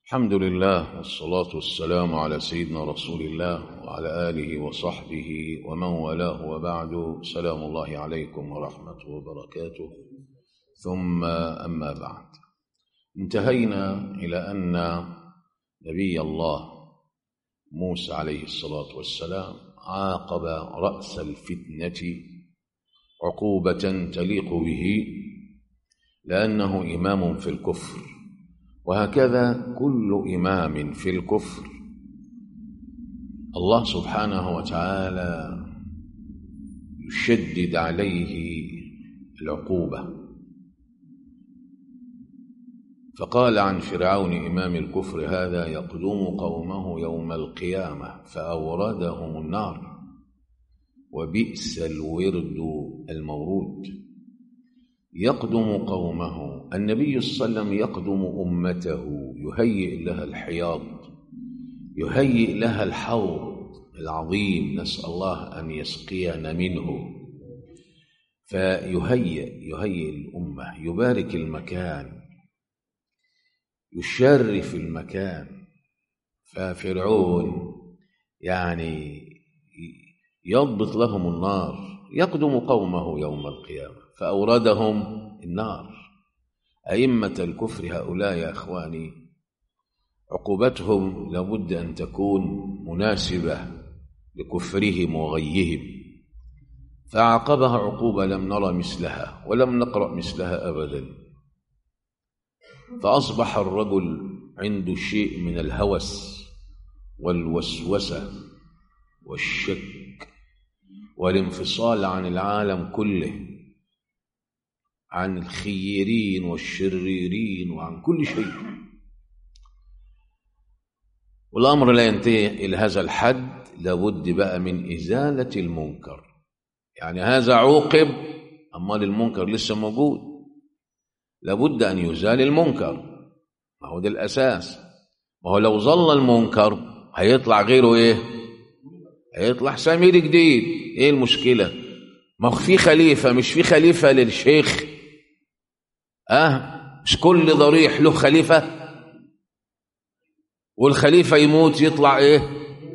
الحمد لله والصلاة والسلام على سيدنا رسول الله وعلى آله وصحبه ومن والاه وبعد سلام الله عليكم ورحمته وبركاته ثم أما بعد انتهينا إلى أن نبي الله موسى عليه الصلاة والسلام عاقب رأس الفتنة عقوبة تليق به لأنه إمام في الكفر وهكذا كل إمام في الكفر الله سبحانه وتعالى يشدد عليه العقوبة فقال عن فرعون إمام الكفر هذا يقدم قومه يوم القيامة فأوردهم النار وبئس الورد المورود يقدم قومه النبي صلى الله عليه وسلم يقدم أمته يهيئ لها الحياض يهيئ لها الحوض العظيم نسأل الله أن يسقينا منه فيهيئ يهيئ الأمة يبارك المكان يشرف المكان ففرعون يعني يضبط لهم النار يقدم قومه يوم القيامة فأوردهم النار أئمة الكفر هؤلاء يا أخواني عقوبتهم لابد أن تكون مناسبة لكفرهم وغيهم فعاقبها عقوبة لم نرى مثلها ولم نقرأ مثلها أبدا فأصبح الرجل عنده شيء من الهوس والوسوسة والشك والانفصال عن العالم كله عن الخيرين والشريرين وعن كل شيء والأمر لا ينتهي إلى هذا الحد لابد بقى من إزالة المنكر يعني هذا عوقب أمال المنكر لسه موجود لابد أن يزال المنكر ما هو ده الأساس ما هو لو ظل المنكر هيطلع غيره إيه هيطلع سمير جديد إيه المشكلة ما هو في خليفة مش في خليفة للشيخ أه مش كل ضريح له خليفة والخليفة يموت يطلع إيه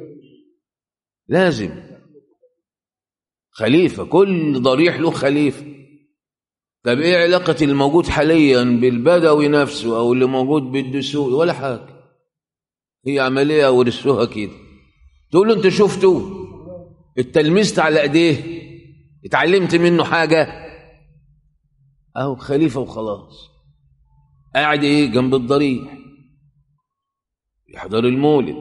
لازم خليفة كل ضريح له خليفة طب ايه علاقة الموجود حاليا بالبدوي نفسه او اللي موجود بالدسوقي ولا حاجة هي عملية ورثوها كده تقول له انت شفته اتلمست على ايديه اتعلمت منه حاجة اهو خليفة وخلاص قاعد ايه جنب الضريح يحضر المولد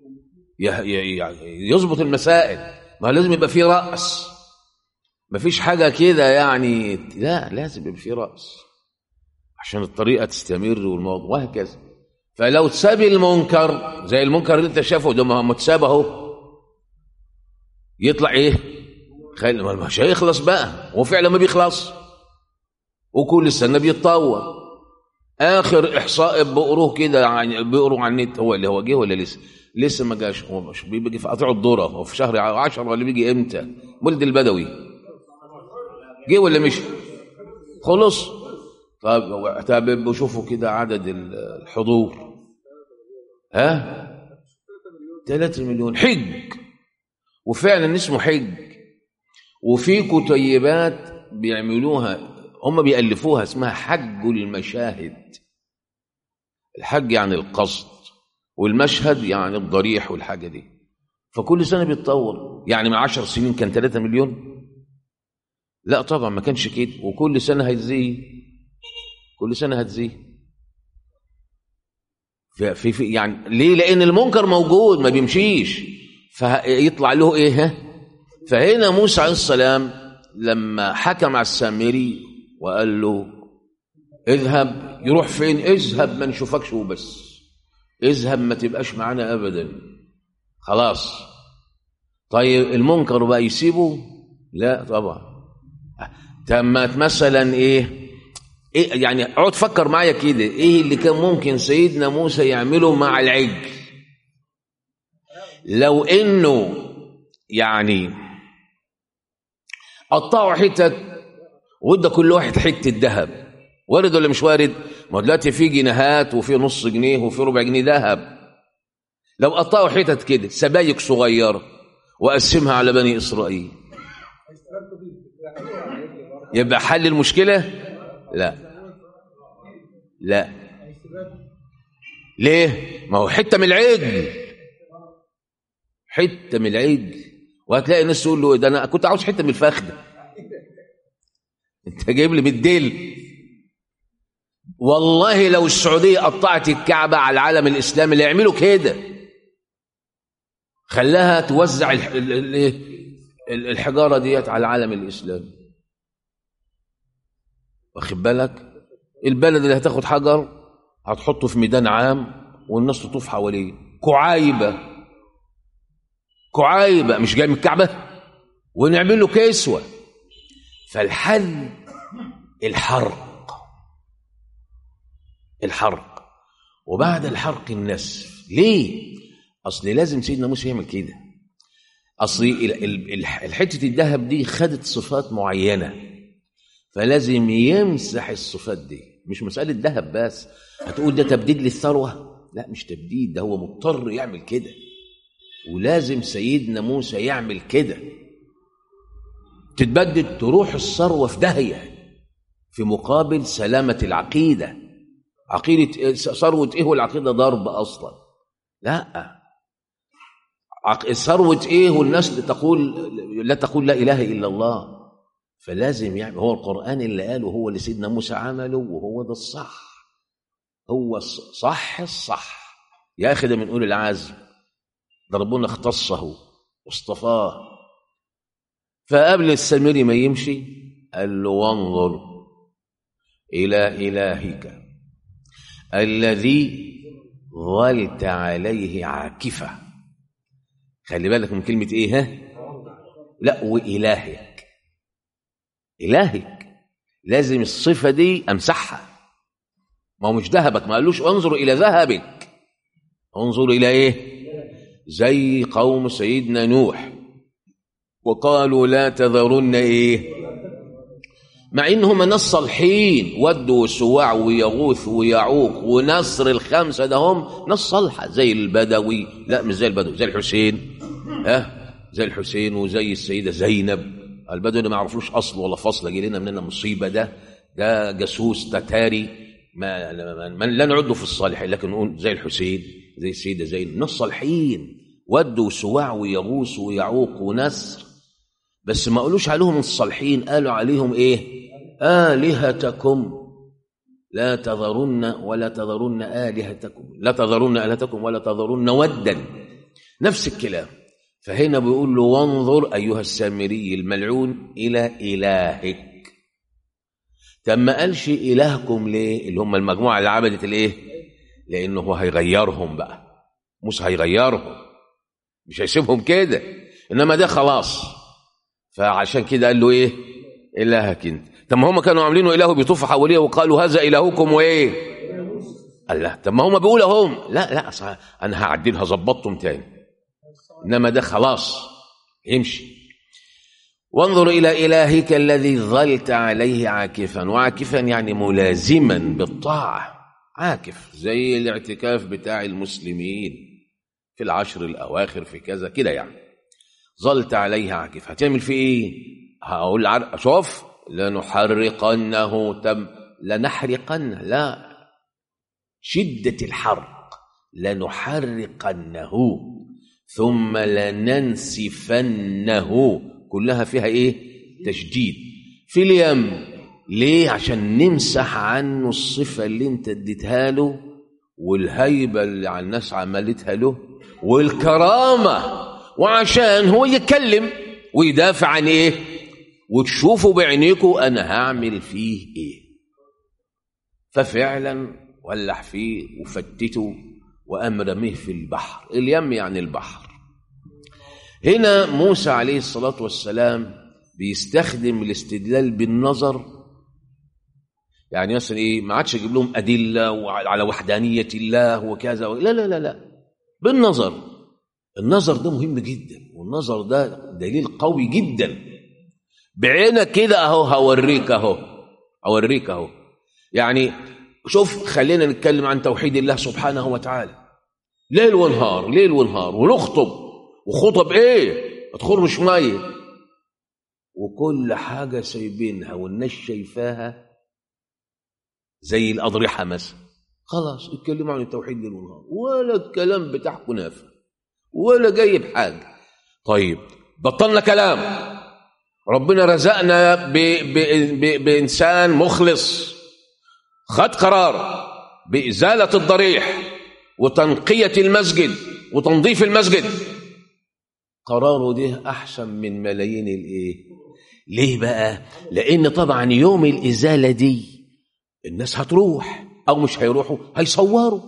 يظبط المسائل ما لازم يبقى فيه رأس مفيش حاجة كده يعني لا لازم يبقى في رأس عشان الطريقة تستمر والموضوع وهكذا فلو تساب المنكر زي المنكر اللي انت شافه ده ما متساب اهو يطلع ايه خير مش هيخلص بقى هو فعلا ما بيخلص وكل سنة بيتطور اخر احصاء بقروه كده يعني بيقروا على النت هو اللي هو جه ولا لسه لسه ما جاش هو مش بيجي في قطيع الذره هو في شهر 10 ولا بيجي امتى ولد البدوي جه ولا مش خلص طب طب بشوفوا كده عدد الحضور ها 3 مليون حج وفعلا اسمه حج وفي كتيبات بيعملوها هم بيألفوها اسمها حج المشاهد الحج يعني القصد والمشهد يعني الضريح والحاجة دي فكل سنة بيتطور يعني من عشر سنين كان 3 مليون لا طبعا ما كانش كده وكل سنة هتزيد كل سنة هتزيد في, في, في يعني ليه لأن المنكر موجود ما بيمشيش فيطلع له إيه ها فهنا موسى عليه السلام لما حكم على السامري وقال له اذهب يروح فين اذهب ما نشوفكش وبس اذهب ما تبقاش معانا ابدا خلاص طيب المنكر بقى يسيبه لا طبعا تمت مثلا ايه إيه يعني اقعد فكر معايا كده ايه اللي كان ممكن سيدنا موسى يعمله مع العجل لو انه يعني قطعوا حتت وادى كل واحد حته ذهب وارد ولا مش وارد ما هو دلوقتي في جنيهات وفي نص جنيه وفي ربع جنيه ذهب لو قطعوا حتت كده سبايك صغيره وقسمها على بني اسرائيل يبقى حل المشكله لا لا ليه ما هو حته من العجل حته من العجل وهتلاقي الناس تقول له ده انا كنت عاوز حته من الفخده انت جايب لي بالديل والله لو السعوديه قطعت الكعبه على العالم الاسلامي اللي يعملوا كده خلاها توزع الح- ال- ال- إيه؟ ال- الحجاره ديت على العالم الاسلامي واخد بالك البلد اللي هتاخد حجر هتحطه في ميدان عام والناس تطوف حواليه كعايبه كعايبه مش جاي من الكعبه ونعمل له كسوه فالحل الحرق الحرق وبعد الحرق النسف ليه اصل لازم سيدنا موسى يعمل كده اصل ال- ال- ال- الحته الذهب دي خدت صفات معينه فلازم يمسح الصفات دي مش مساله ذهب بس هتقول ده تبديد للثروه لا مش تبديد ده هو مضطر يعمل كده ولازم سيدنا موسى يعمل كده تتبدد تروح الثروه في داهيه في مقابل سلامه العقيده عقيده إيه- ثروه ايه والعقيده ضرب اصلا لا عق- ثروه ايه والناس تقول لا تقول لا اله الا الله فلازم يعني هو القرآن اللي قاله هو اللي سيدنا موسى عمله وهو ده الصح هو الص- صح الصح يا أخي ده من أولي العزم ده ربنا اختصه واصطفاه فقبل السامري ما يمشي قال له وانظر إلى إلهك الذي ظلت عليه عاكفة خلي بالك من كلمة إيه ها لا وإلهك إلهك لازم الصفة دي أمسحها ما هو مش ذهبك ما قالوش انظر إلى ذهبك انظر إلى إيه زي قوم سيدنا نوح وقالوا لا تذرن إيه مع إنهم ناس صالحين ودوا وسواع ويغوث ويعوق ونصر الخمسة ده هم ناس صالحة زي البدوي لا مش زي البدوي زي الحسين ها زي الحسين وزي السيدة زينب البدوي ما يعرفوش أصل ولا فصل جه لنا مننا مصيبة ده ده جاسوس تتاري ما, ما, ما لا نعده في الصالحين لكن نقول زي الحسين زي السيدة زينب ناس صالحين ودوا وسواع ويغوث ويعوق ونسر بس ما قالوش عليهم الصالحين قالوا عليهم ايه آلهتكم لا تذرن ولا تذرن آلهتكم لا تذرن آلهتكم ولا تذرن ودا نفس الكلام فهنا بيقول له وانظر أيها السامري الملعون إلى إلهك طب ما قالش إلهكم ليه اللي هم المجموعة اللي عبدت الايه لأنه هو هيغيرهم بقى موسى هيغيرهم مش هيسيبهم كده إنما ده خلاص فعشان كده قال له ايه الهك انت طب ما هم كانوا عاملينه اله بيطوفوا حواليه وقالوا هذا الهكم وايه قال لا طب ما هم بيقولوا هم لا لا أصل انا هعدل هظبطهم تاني انما ده خلاص يمشي وانظر الى الهك الذي ظلت عليه عاكفا وعاكفا يعني ملازما بالطاعه عاكف زي الاعتكاف بتاع المسلمين في العشر الاواخر في كذا كده يعني ظلت عليها عاكف هتعمل فيه ايه هقول عر... شوف لنحرقنه تم لنحرقنه لا شدة الحرق لنحرقنه ثم لننسفنه كلها فيها ايه تشديد في اليم ليه عشان نمسح عنه الصفة اللي انت اديتها له والهيبة اللي على الناس عملتها له والكرامة وعشان هو يتكلم ويدافع عن ايه وتشوفوا بعينيكم انا هعمل فيه ايه ففعلا ولح فيه وفتته وقام رميه في البحر اليم يعني البحر هنا موسى عليه الصلاة والسلام بيستخدم الاستدلال بالنظر يعني مثلا ايه ما عادش يجيب لهم ادله وعلى وحدانيه الله وكذا لا لا لا لا بالنظر النظر ده مهم جدا والنظر ده دليل قوي جدا بعينك كده اهو هوريك اهو اوريك اهو يعني شوف خلينا نتكلم عن توحيد الله سبحانه وتعالى ليل ونهار ليل ونهار ونخطب وخطب ايه ادخل مش ميه وكل حاجه سايبينها والناس شايفاها زي الاضرحه مثلا خلاص اتكلموا عن التوحيد ليل ونهار ولا الكلام بتاعكم نافع ولا جايب حاجه طيب بطلنا كلام ربنا رزقنا ب... ب... ب... بانسان مخلص خد قرار بازاله الضريح وتنقيه المسجد وتنظيف المسجد قراره ده احسن من ملايين الايه ليه بقى لان طبعا يوم الازاله دي الناس هتروح او مش هيروحوا هيصوروا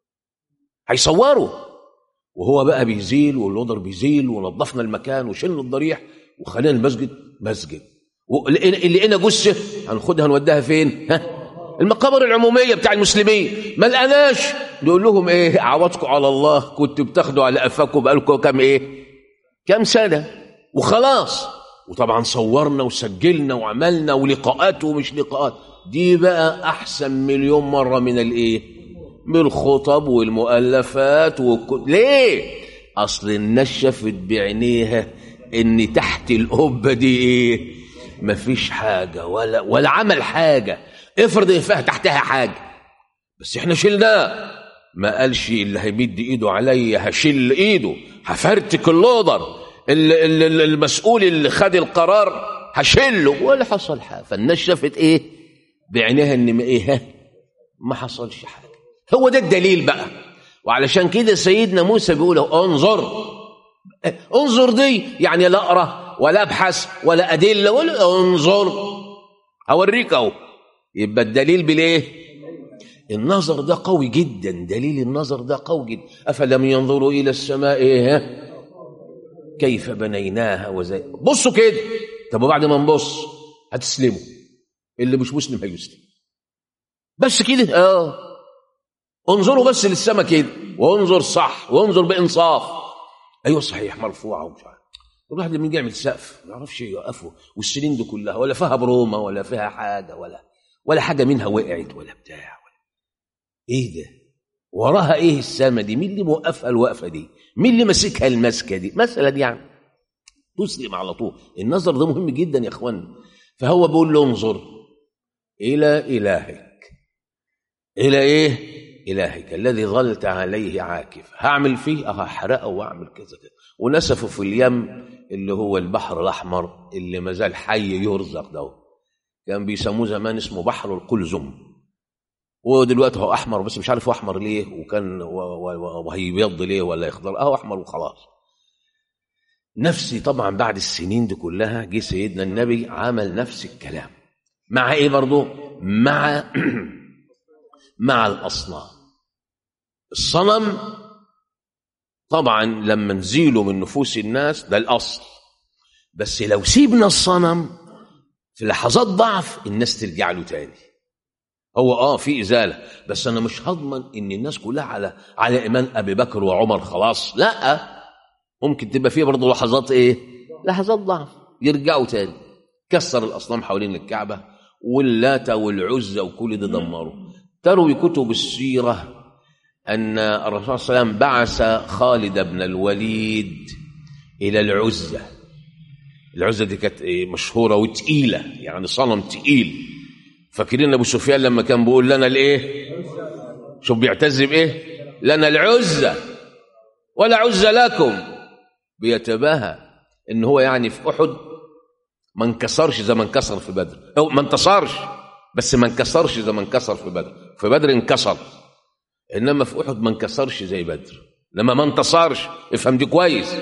هيصوروا وهو بقى بيزيل واللودر بيزيل ونظفنا المكان وشلنا الضريح وخلينا المسجد مسجد اللي لقينا جثه هناخدها نوديها فين ها المقابر العموميه بتاع المسلمين ما لقناش نقول لهم ايه عوضكم على الله كنتوا بتاخدوا على قفاكم بقالكم كام ايه كام سنه وخلاص وطبعا صورنا وسجلنا وعملنا ولقاءات ومش لقاءات دي بقى احسن مليون مره من الايه من الخطب والمؤلفات وكل... ليه اصل الناس شافت بعينيها ان تحت القبه دي ايه مفيش حاجه ولا ولا عمل حاجه افرض ان فيها تحتها حاجه بس احنا شلناه ما قالش اللي هيمد ايده عليا هشيل ايده هفرتك اللودر المسؤول اللي خد القرار هشله ولا حصل حاجه فالناس شافت ايه بعينيها ان ما ايه ما حصلش حاجه هو ده الدليل بقى وعلشان كده سيدنا موسى بيقول انظر انظر دي يعني لا اقرا ولا ابحث ولا ادله ولا انظر اوريك اهو يبقى الدليل بالايه النظر ده قوي جدا دليل النظر ده قوي جدا افلم ينظروا الى السماء إيه؟ كيف بنيناها وزي بصوا كده طب وبعد ما نبص هتسلموا اللي مش مسلم هيسلم بس كده اه انظروا بس للسماء كده وانظر صح وانظر بانصاف ايوه صحيح مرفوعه ومش عارف الواحد لما يجي يعمل سقف ما يعرفش يوقفه والسنين دي كلها ولا فيها برومه ولا فيها حاجه ولا ولا حاجه منها وقعت ولا بتاع ولا ايه ده وراها ايه السما دي مين اللي موقفها الوقفه دي مين اللي ماسكها المسكه دي مثلا يعني تسلم على طول النظر ده مهم جدا يا اخوان فهو بيقول له انظر الى الهك الى ايه الهك الذي ظلت عليه عاكف هعمل فيه اه هحرقه واعمل كذا كذا ونسفه في اليم اللي هو البحر الاحمر اللي ما زال حي يرزق ده كان بيسموه زمان اسمه بحر القلزم ودلوقتي هو احمر بس مش عارف هو احمر ليه وكان وهيبيض ليه ولا يخضر اهو احمر وخلاص نفسي طبعا بعد السنين دي كلها جه سيدنا النبي عمل نفس الكلام مع ايه برضه مع مع الاصنام الصنم طبعا لما نزيله من نفوس الناس ده الاصل بس لو سيبنا الصنم في لحظات ضعف الناس ترجع له تاني هو اه في ازاله بس انا مش هضمن ان الناس كلها على على ايمان ابي بكر وعمر خلاص لا ممكن تبقى فيه برضه لحظات ايه لحظات ضعف يرجعوا تاني كسر الاصنام حوالين الكعبه واللات والعزى وكل ده دمروا تروي كتب السيره ان الرسول صلى الله عليه وسلم بعث خالد بن الوليد الى العزى العزى دي كانت مشهوره وتقيله يعني صنم تقيل فاكرين ابو سفيان لما كان بيقول لنا الايه شوف بيعتز بايه لنا العزة ولا عزة لكم بيتباهى ان هو يعني في احد ما انكسرش زي ما انكسر في بدر او ما انتصرش بس ما انكسرش زي ما انكسر في بدر في بدر انكسر انما في احد ما انكسرش زي بدر لما ما انتصرش افهم دي كويس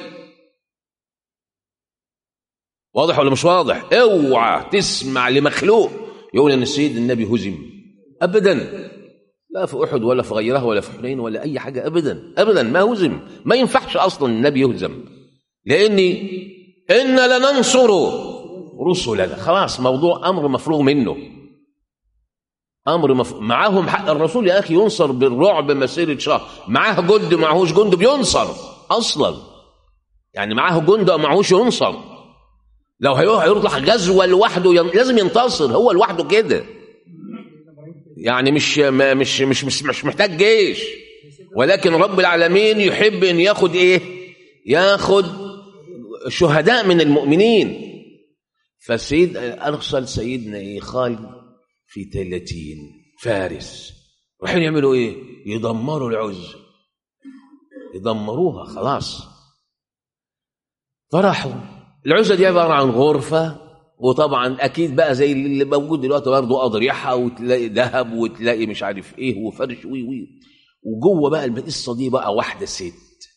واضح ولا مش واضح اوعى تسمع لمخلوق يقول ان السيد النبي هزم ابدا لا في احد ولا في غيرها ولا في حنين ولا اي حاجه ابدا ابدا ما هزم ما ينفعش اصلا النبي يهزم لاني ان لننصر رسلنا خلاص موضوع امر مفروغ منه امر مف... معاهم حق الرسول يا اخي ينصر بالرعب مسيره شهر معاه جند معهوش جند بينصر اصلا يعني معاه جند او معهوش ينصر لو هيروح يطلع غزوه لوحده ين... لازم ينتصر هو لوحده كده يعني مش ما مش مش مش, مش محتاج جيش ولكن رب العالمين يحب ان ياخد ايه ياخد شهداء من المؤمنين فسيد ارسل سيدنا ايه خالد في 30 فارس رايحين يعملوا ايه يدمروا العز يدمروها خلاص فراحوا العزة دي عبارة عن غرفة وطبعا أكيد بقى زي اللي موجود دلوقتي برضه أضرحة وتلاقي ذهب وتلاقي مش عارف إيه وفرش وي وي وجوه بقى القصة دي بقى واحدة ست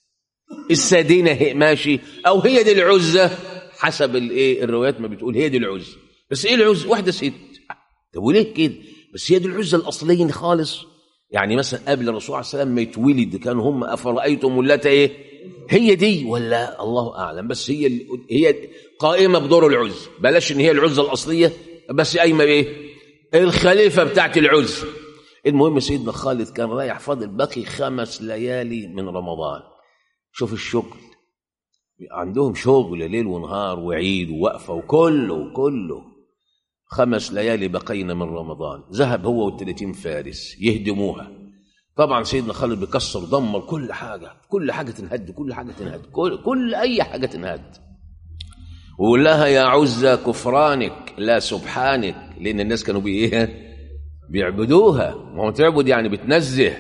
السادينة هي ماشي أو هي دي العزة حسب الإيه الروايات ما بتقول هي دي العزة بس إيه العزة واحدة ست طب وليه كده بس هي دي العزة الأصلية خالص يعني مثلا قبل الرسول عليه السلام ما يتولد كانوا هم أفرأيتم اللات إيه هي دي ولا الله أعلم بس هي ال- هي قائمة بدور العز بلاش إن هي العزة الأصلية بس قايمة بإيه الخليفة بتاعت العز المهم سيدنا خالد كان رايح فاضل باقي خمس ليالي من رمضان شوف الشغل عندهم شغل ليل ونهار وعيد ووقفة وكله وكله خمس ليالي بقينا من رمضان ذهب هو والثلاثين فارس يهدموها طبعا سيدنا خالد بيكسر دمر كل حاجة كل حاجة تنهد كل حاجة تنهد كل, كل أي حاجة تنهد ويقول لها يا عزة كفرانك لا سبحانك لأن الناس كانوا بي إيه بيعبدوها ما هو تعبد يعني بتنزه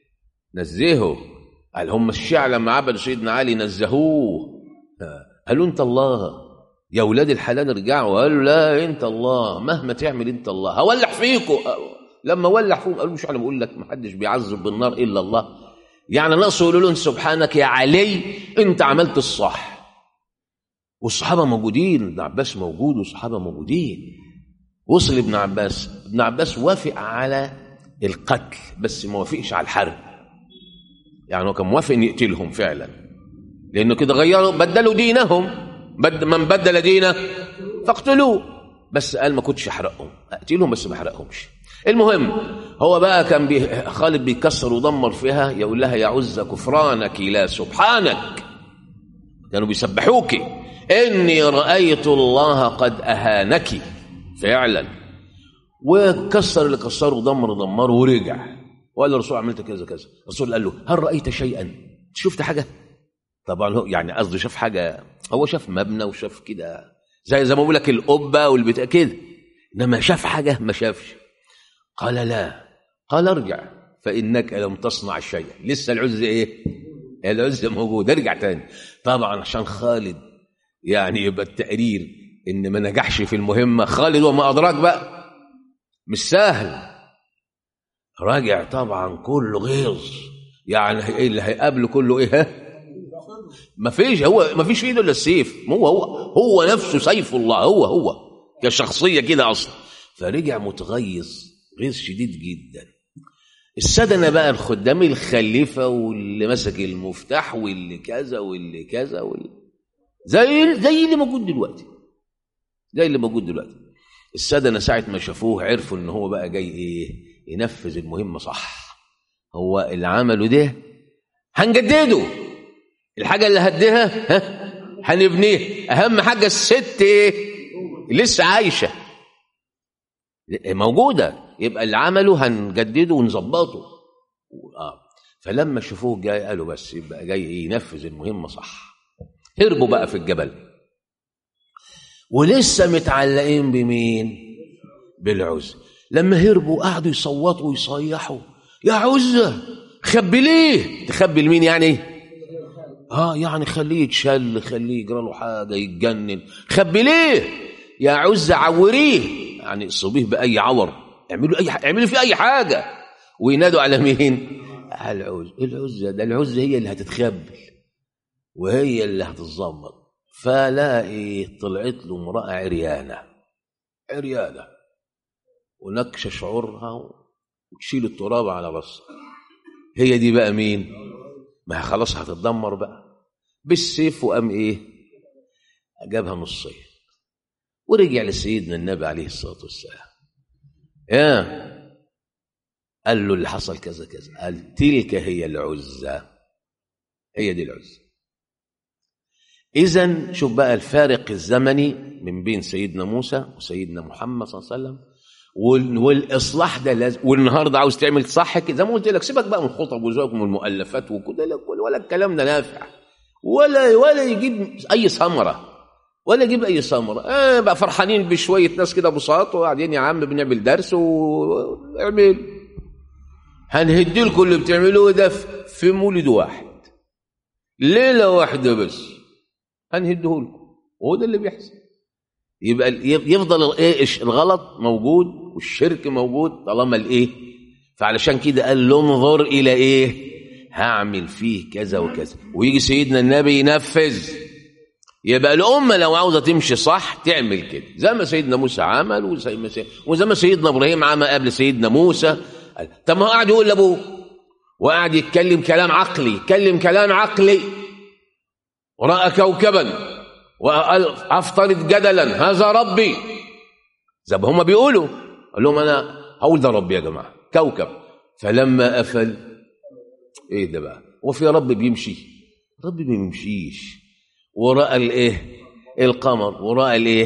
نزهه قال هم الشيعة لما عبدوا سيدنا علي نزهوه قالوا انت الله يا ولاد الحلال ارجعوا قالوا لا انت الله مهما تعمل انت الله هولع فيكم لما ولع فيهم قالوا مش انا بقول لك ما حدش بيعذب بالنار الا الله يعني ناقص يقولوا لهم سبحانك يا علي انت عملت الصح والصحابه موجودين ابن عباس موجود والصحابه موجودين وصل ابن عباس ابن عباس وافق على القتل بس ما وافقش على الحرب يعني هو كان موافق ان يقتلهم فعلا لانه كده غيروا بدلوا دينهم بد من بدل دينه فاقتلوه بس قال ما كنتش احرقهم اقتلهم بس ما احرقهمش المهم هو بقى كان بي خالد بيكسر ودمر فيها يقول لها يا عزة كفرانك لا سبحانك كانوا بيسبحوك اني رايت الله قد اهانك فعلا وكسر اللي كسره ودمر ودمره ورجع وقال للرسول عملت كذا كذا الرسول قال له هل رايت شيئا شفت حاجه طبعا هو يعني قصده شاف حاجه هو شاف مبنى وشاف كده زي زي ما بقول لك القبه والبتاع كده انما شاف حاجه ما شافش قال لا قال ارجع فانك لم تصنع شيئا لسه العزة ايه العزة موجود ارجع تاني طبعا عشان خالد يعني يبقى التقرير ان ما نجحش في المهمه خالد وما ادراك بقى مش سهل راجع طبعا كله غيظ يعني ايه اللي هيقابله كله ايه ما فيش هو ما فيش في ايده الا السيف هو هو هو نفسه سيف الله هو هو كشخصيه كده اصلا فرجع متغيظ غيظ شديد جدا السدنه بقى الخدام الخليفه واللي مسك المفتاح واللي كذا واللي كذا واللي زي زي اللي موجود دلوقتي زي اللي موجود دلوقتي السدنه ساعه ما شافوه عرفوا ان هو بقى جاي ايه ينفذ المهمه صح هو اللي عمله ده هنجدده الحاجه اللي هديها ها هنبنيها اهم حاجه الست ايه لسه عايشه موجوده يبقى اللي عمله هنجدده ونظبطه اه فلما شافوه جاي قالوا بس يبقى جاي إيه ينفذ المهمه صح هربوا بقى في الجبل ولسه متعلقين بمين بالعزة لما هربوا قعدوا يصوتوا ويصيحوا يا عزة خبي ليه تخبي لمين يعني اه يعني خليه يتشل خليه يجرى له حاجه يتجنن خبي ليه يا عزة عوريه يعني اصبيه باي عور اعملوا اي اعملوا فيه اي حاجه وينادوا على مين على العزة العزة ده العزة هي اللي هتتخبل وهي اللي هتتظبط فلاقي طلعت له امرأة عريانة عريانة ونكش شعورها وتشيل التراب على راسها هي دي بقى مين ما هي خلاص هتتدمر بقى بالسيف وقام ايه جابها نصين ورجع لسيدنا النبي عليه الصلاة والسلام يا قال له اللي حصل كذا كذا قال تلك هي العزة هي دي العزة إذا شوف بقى الفارق الزمني من بين سيدنا موسى وسيدنا محمد صلى الله عليه وسلم وال- والاصلاح ده لازم والنهارده عاوز تعمل صح كده زي ما قلت لك سيبك بقى من الخطب وزوجك من المؤلفات وكده لا- ولا الكلام ده نافع ولا ولا يجيب اي ثمره ولا يجيب اي ثمره آه بقى فرحانين بشويه ناس كده بساط وقاعدين يا عم بنعمل درس واعمل هنهدي لكم اللي بتعملوه ده في- في مولد واحد ليله واحده بس هنهده لكم وهو ده اللي بيحصل يبقى ال- يفضل الايه الش- الغلط موجود والشرك موجود طالما الايه فعلشان كده قال له انظر الى ايه هعمل فيه كذا وكذا ويجي سيدنا النبي ينفذ يبقى الأمة لو عاوزة تمشي صح تعمل كده زي ما سيدنا موسى عمل وزي ما سي- وزي ما سيدنا إبراهيم عمل قبل سيدنا موسى طب ما هو قاعد يقول لأبوه وقاعد يتكلم كلام عقلي يتكلم كلام عقلي ورأى كوكبا وقال أفترض جدلا هذا ربي زي ما هم بيقولوا قال لهم أنا هقول ده ربي يا جماعة كوكب فلما أفل إيه ده بقى وفي رب بيمشي رب ما بيمشيش ورأى الايه القمر ورأى الايه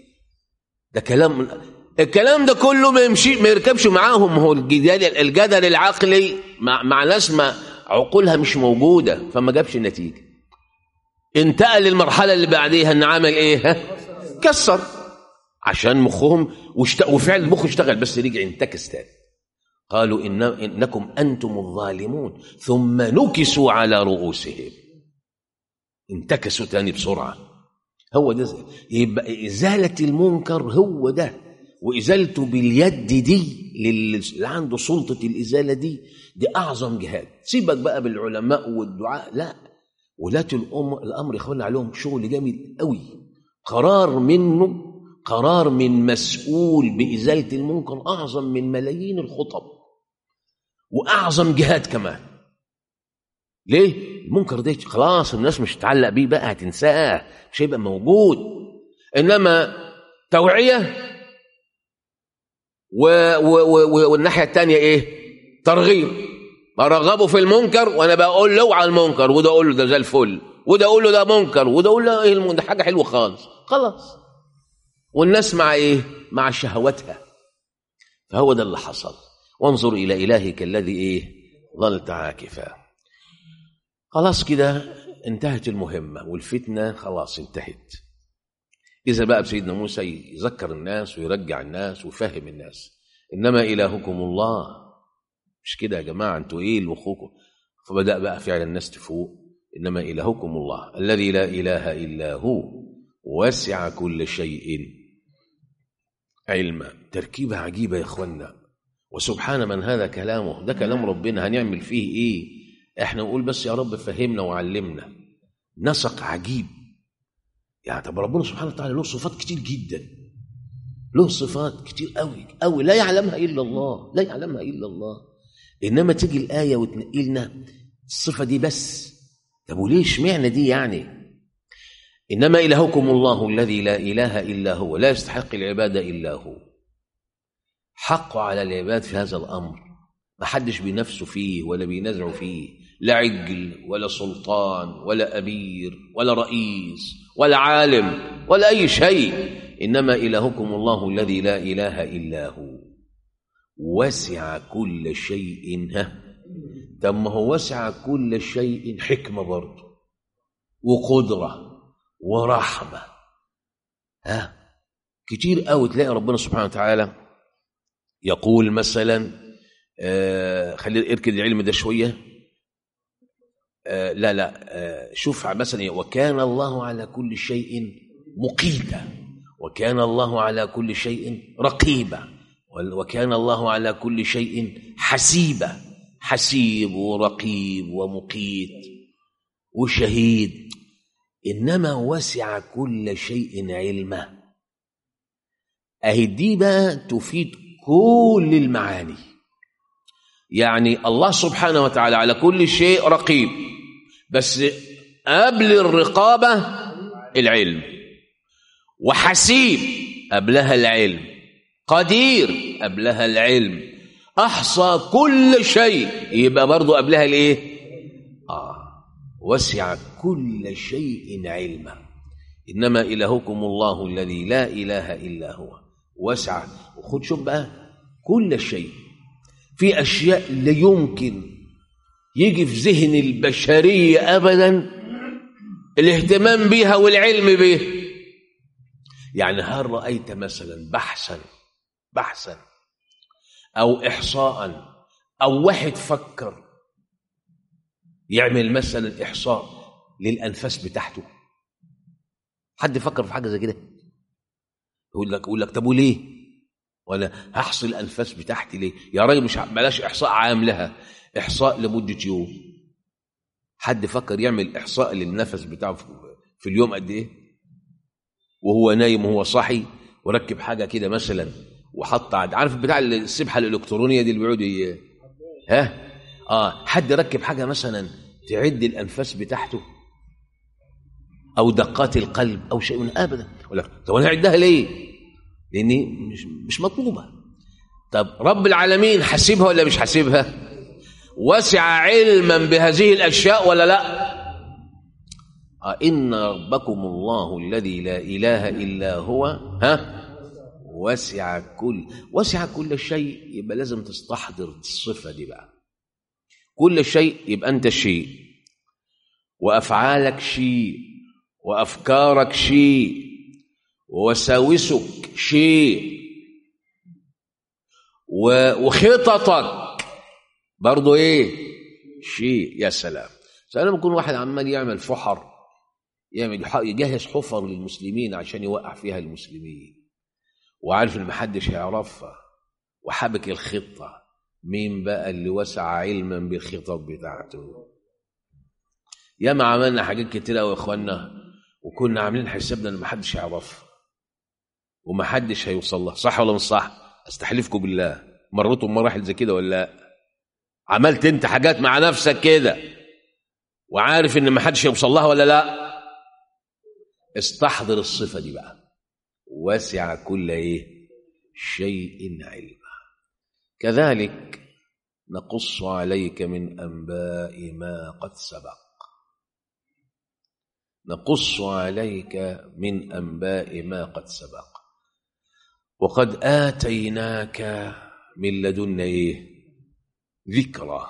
ده كلام الكلام ده كله ما يمشي ما يركبش معاهم هو الجدال الجدل العقلي مع, مع ناس ما عقولها مش موجوده فما جابش النتيجه انتقل للمرحله اللي بعديها ان عمل ايه ها؟ كسر عشان مخهم واشت... وفعلا المخ اشتغل بس رجع انتكس تاني قالوا إن... انكم انتم الظالمون ثم نكسوا على رؤوسهم انتكسوا تاني بسرعة هو ده يبقى إزالة المنكر هو ده وإزالته باليد دي للي عنده سلطة الإزالة دي دي أعظم جهاد سيبك بقى بالعلماء والدعاء لا ولاة الأم الأمر يخلي عليهم شغل جامد قوي قرار منه قرار من مسؤول بإزالة المنكر أعظم من ملايين الخطب وأعظم جهاد كمان ليه؟ المنكر ده خلاص الناس مش هتتعلق بيه بقى هتنساه مش هيبقى موجود انما توعيه و و و والناحيه الثانيه ايه؟ ترغيب برغبه في المنكر وانا بقول له على المنكر وده اقول له ده زي الفل وده اقول له ده منكر وده اقول له ايه الم- ده حاجه حلوه خالص خلاص والناس مع ايه؟ مع شهواتها فهو ده اللي حصل وانظر الى الهك الذي ايه؟ ظلت عاكفا خلاص كده انتهت المهمة والفتنة خلاص انتهت إذا بقى بسيدنا موسى يذكر الناس ويرجع الناس ويفهم الناس إنما إلهكم الله مش كده يا جماعة أنتوا إيه لأخوكم فبدأ بقى فعلا الناس تفوق إنما إلهكم الله الذي لا إله إلا هو وسع كل شيء علما تركيبة عجيبة يا إخوانا وسبحان من هذا كلامه ده كلام ربنا هنعمل فيه إيه احنا نقول بس يا رب فهمنا وعلمنا نسق عجيب يعني طب ربنا سبحانه وتعالى له صفات كتير جدا له صفات كتير قوي قوي لا يعلمها الا الله لا يعلمها الا الله انما تيجي الايه وتنقلنا الصفه دي بس طب وليه اشمعنى دي يعني انما الهكم الله الذي لا اله الا هو لا يستحق العباده الا هو حقه على العباد في هذا الامر ما حدش بينافسه فيه ولا بينازعه فيه لا عجل ولا سلطان ولا أمير ولا رئيس ولا عالم ولا أي شيء إنما إلهكم الله الذي لا إله إلا هو وسع كل شيء ها طب ما هو وسع كل شيء حكمة برضه وقدرة ورحمة ها كتير قوي تلاقي ربنا سبحانه وتعالى يقول مثلا آه خلينا اركد العلم ده شويه آه لا لا آه شوف مثلا وكان الله على كل شيء مقيتا وكان الله على كل شيء رقيبا وكان الله على كل شيء حسيبا حسيب ورقيب ومقيت وشهيد انما وسع كل شيء علما اهي دي بقى تفيد كل المعاني يعني الله سبحانه وتعالى على كل شيء رقيب بس قبل الرقابة العلم وحسيب قبلها العلم قدير قبلها العلم أحصى كل شيء يبقى برضو قبلها الإيه آه وسع كل شيء علما إنما إلهكم الله الذي لا إله إلا هو واسعة وخد شوف بقى كل شيء في أشياء لا يمكن يجي في ذهن البشرية أبدا الاهتمام بها والعلم به يعني هل رأيت مثلا بحثا بحثا أو إحصاء أو واحد فكر يعمل مثلا إحصاء للأنفاس بتاعته حد فكر في حاجة زي كده يقول لك يقول لك طب وليه ولا هحصي الأنفاس بتاعتي ليه يا راجل مش بلاش إحصاء عام لها إحصاء لمدة يوم حد فكر يعمل إحصاء للنفس بتاعه في اليوم قد إيه وهو نايم وهو صاحي وركب حاجة كده مثلا وحط عارف بتاع السبحة الإلكترونية دي اللي بيقعدوا ها اه حد ركب حاجة مثلا تعد الأنفاس بتاعته أو دقات القلب أو شيء من أبدا يقول لك طب أنا أعدها ليه؟ لأني مش مش مطلوبة طب رب العالمين حاسبها ولا مش حاسبها؟ وسع علما بهذه الأشياء ولا لا؟ آه إن ربكم الله الذي لا إله إلا هو ها وسع كل وسع كل شيء يبقى لازم تستحضر الصفة دي بقى كل شيء يبقى أنت شيء وأفعالك شيء وأفكارك شيء ووساوسك شيء وخططك برضو ايه شيء يا سلام سلام يكون واحد عمال يعمل فحر يعمل يجهز حفر للمسلمين عشان يوقع فيها المسلمين وعارف ان محدش هيعرفها وحبك الخطه مين بقى اللي وسع علما بالخطط بتاعته ياما عملنا حاجات كتير قوي يا اخوانا وكنا عاملين حسابنا ان محدش هيعرفها ومحدش هيوصل لها صح ولا مش صح استحلفكم بالله مريتوا بمراحل زي كده ولا لا عملت انت حاجات مع نفسك كده وعارف ان محدش هيوصل لها ولا لا استحضر الصفه دي بقى وسع كل ايه شيء علما كذلك نقص عليك من انباء ما قد سبق نقص عليك من انباء ما قد سبق وقد اتيناك من لدنا ايه ذكرى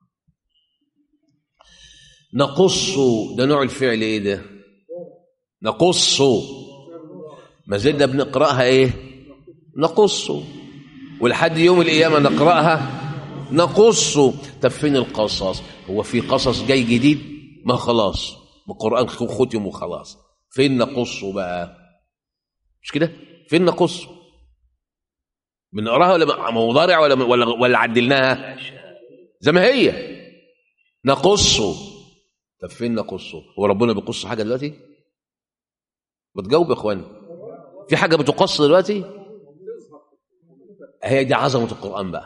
نقص ده نوع الفعل ايه ده نقص ما زلنا بنقراها ايه نقص ولحد يوم القيامه نقراها نقص طب فين القصص هو في قصص جاي جديد ما خلاص القران ختم وخلاص فين نقص بقى مش كده فين نقص بنقراها ولا مضارع ولا ولا ولا عدلناها زي ما هي نقص طب فين نقص هو ربنا بيقص حاجه دلوقتي بتجاوب يا اخوان في حاجه بتقص دلوقتي هي دي عظمه القران بقى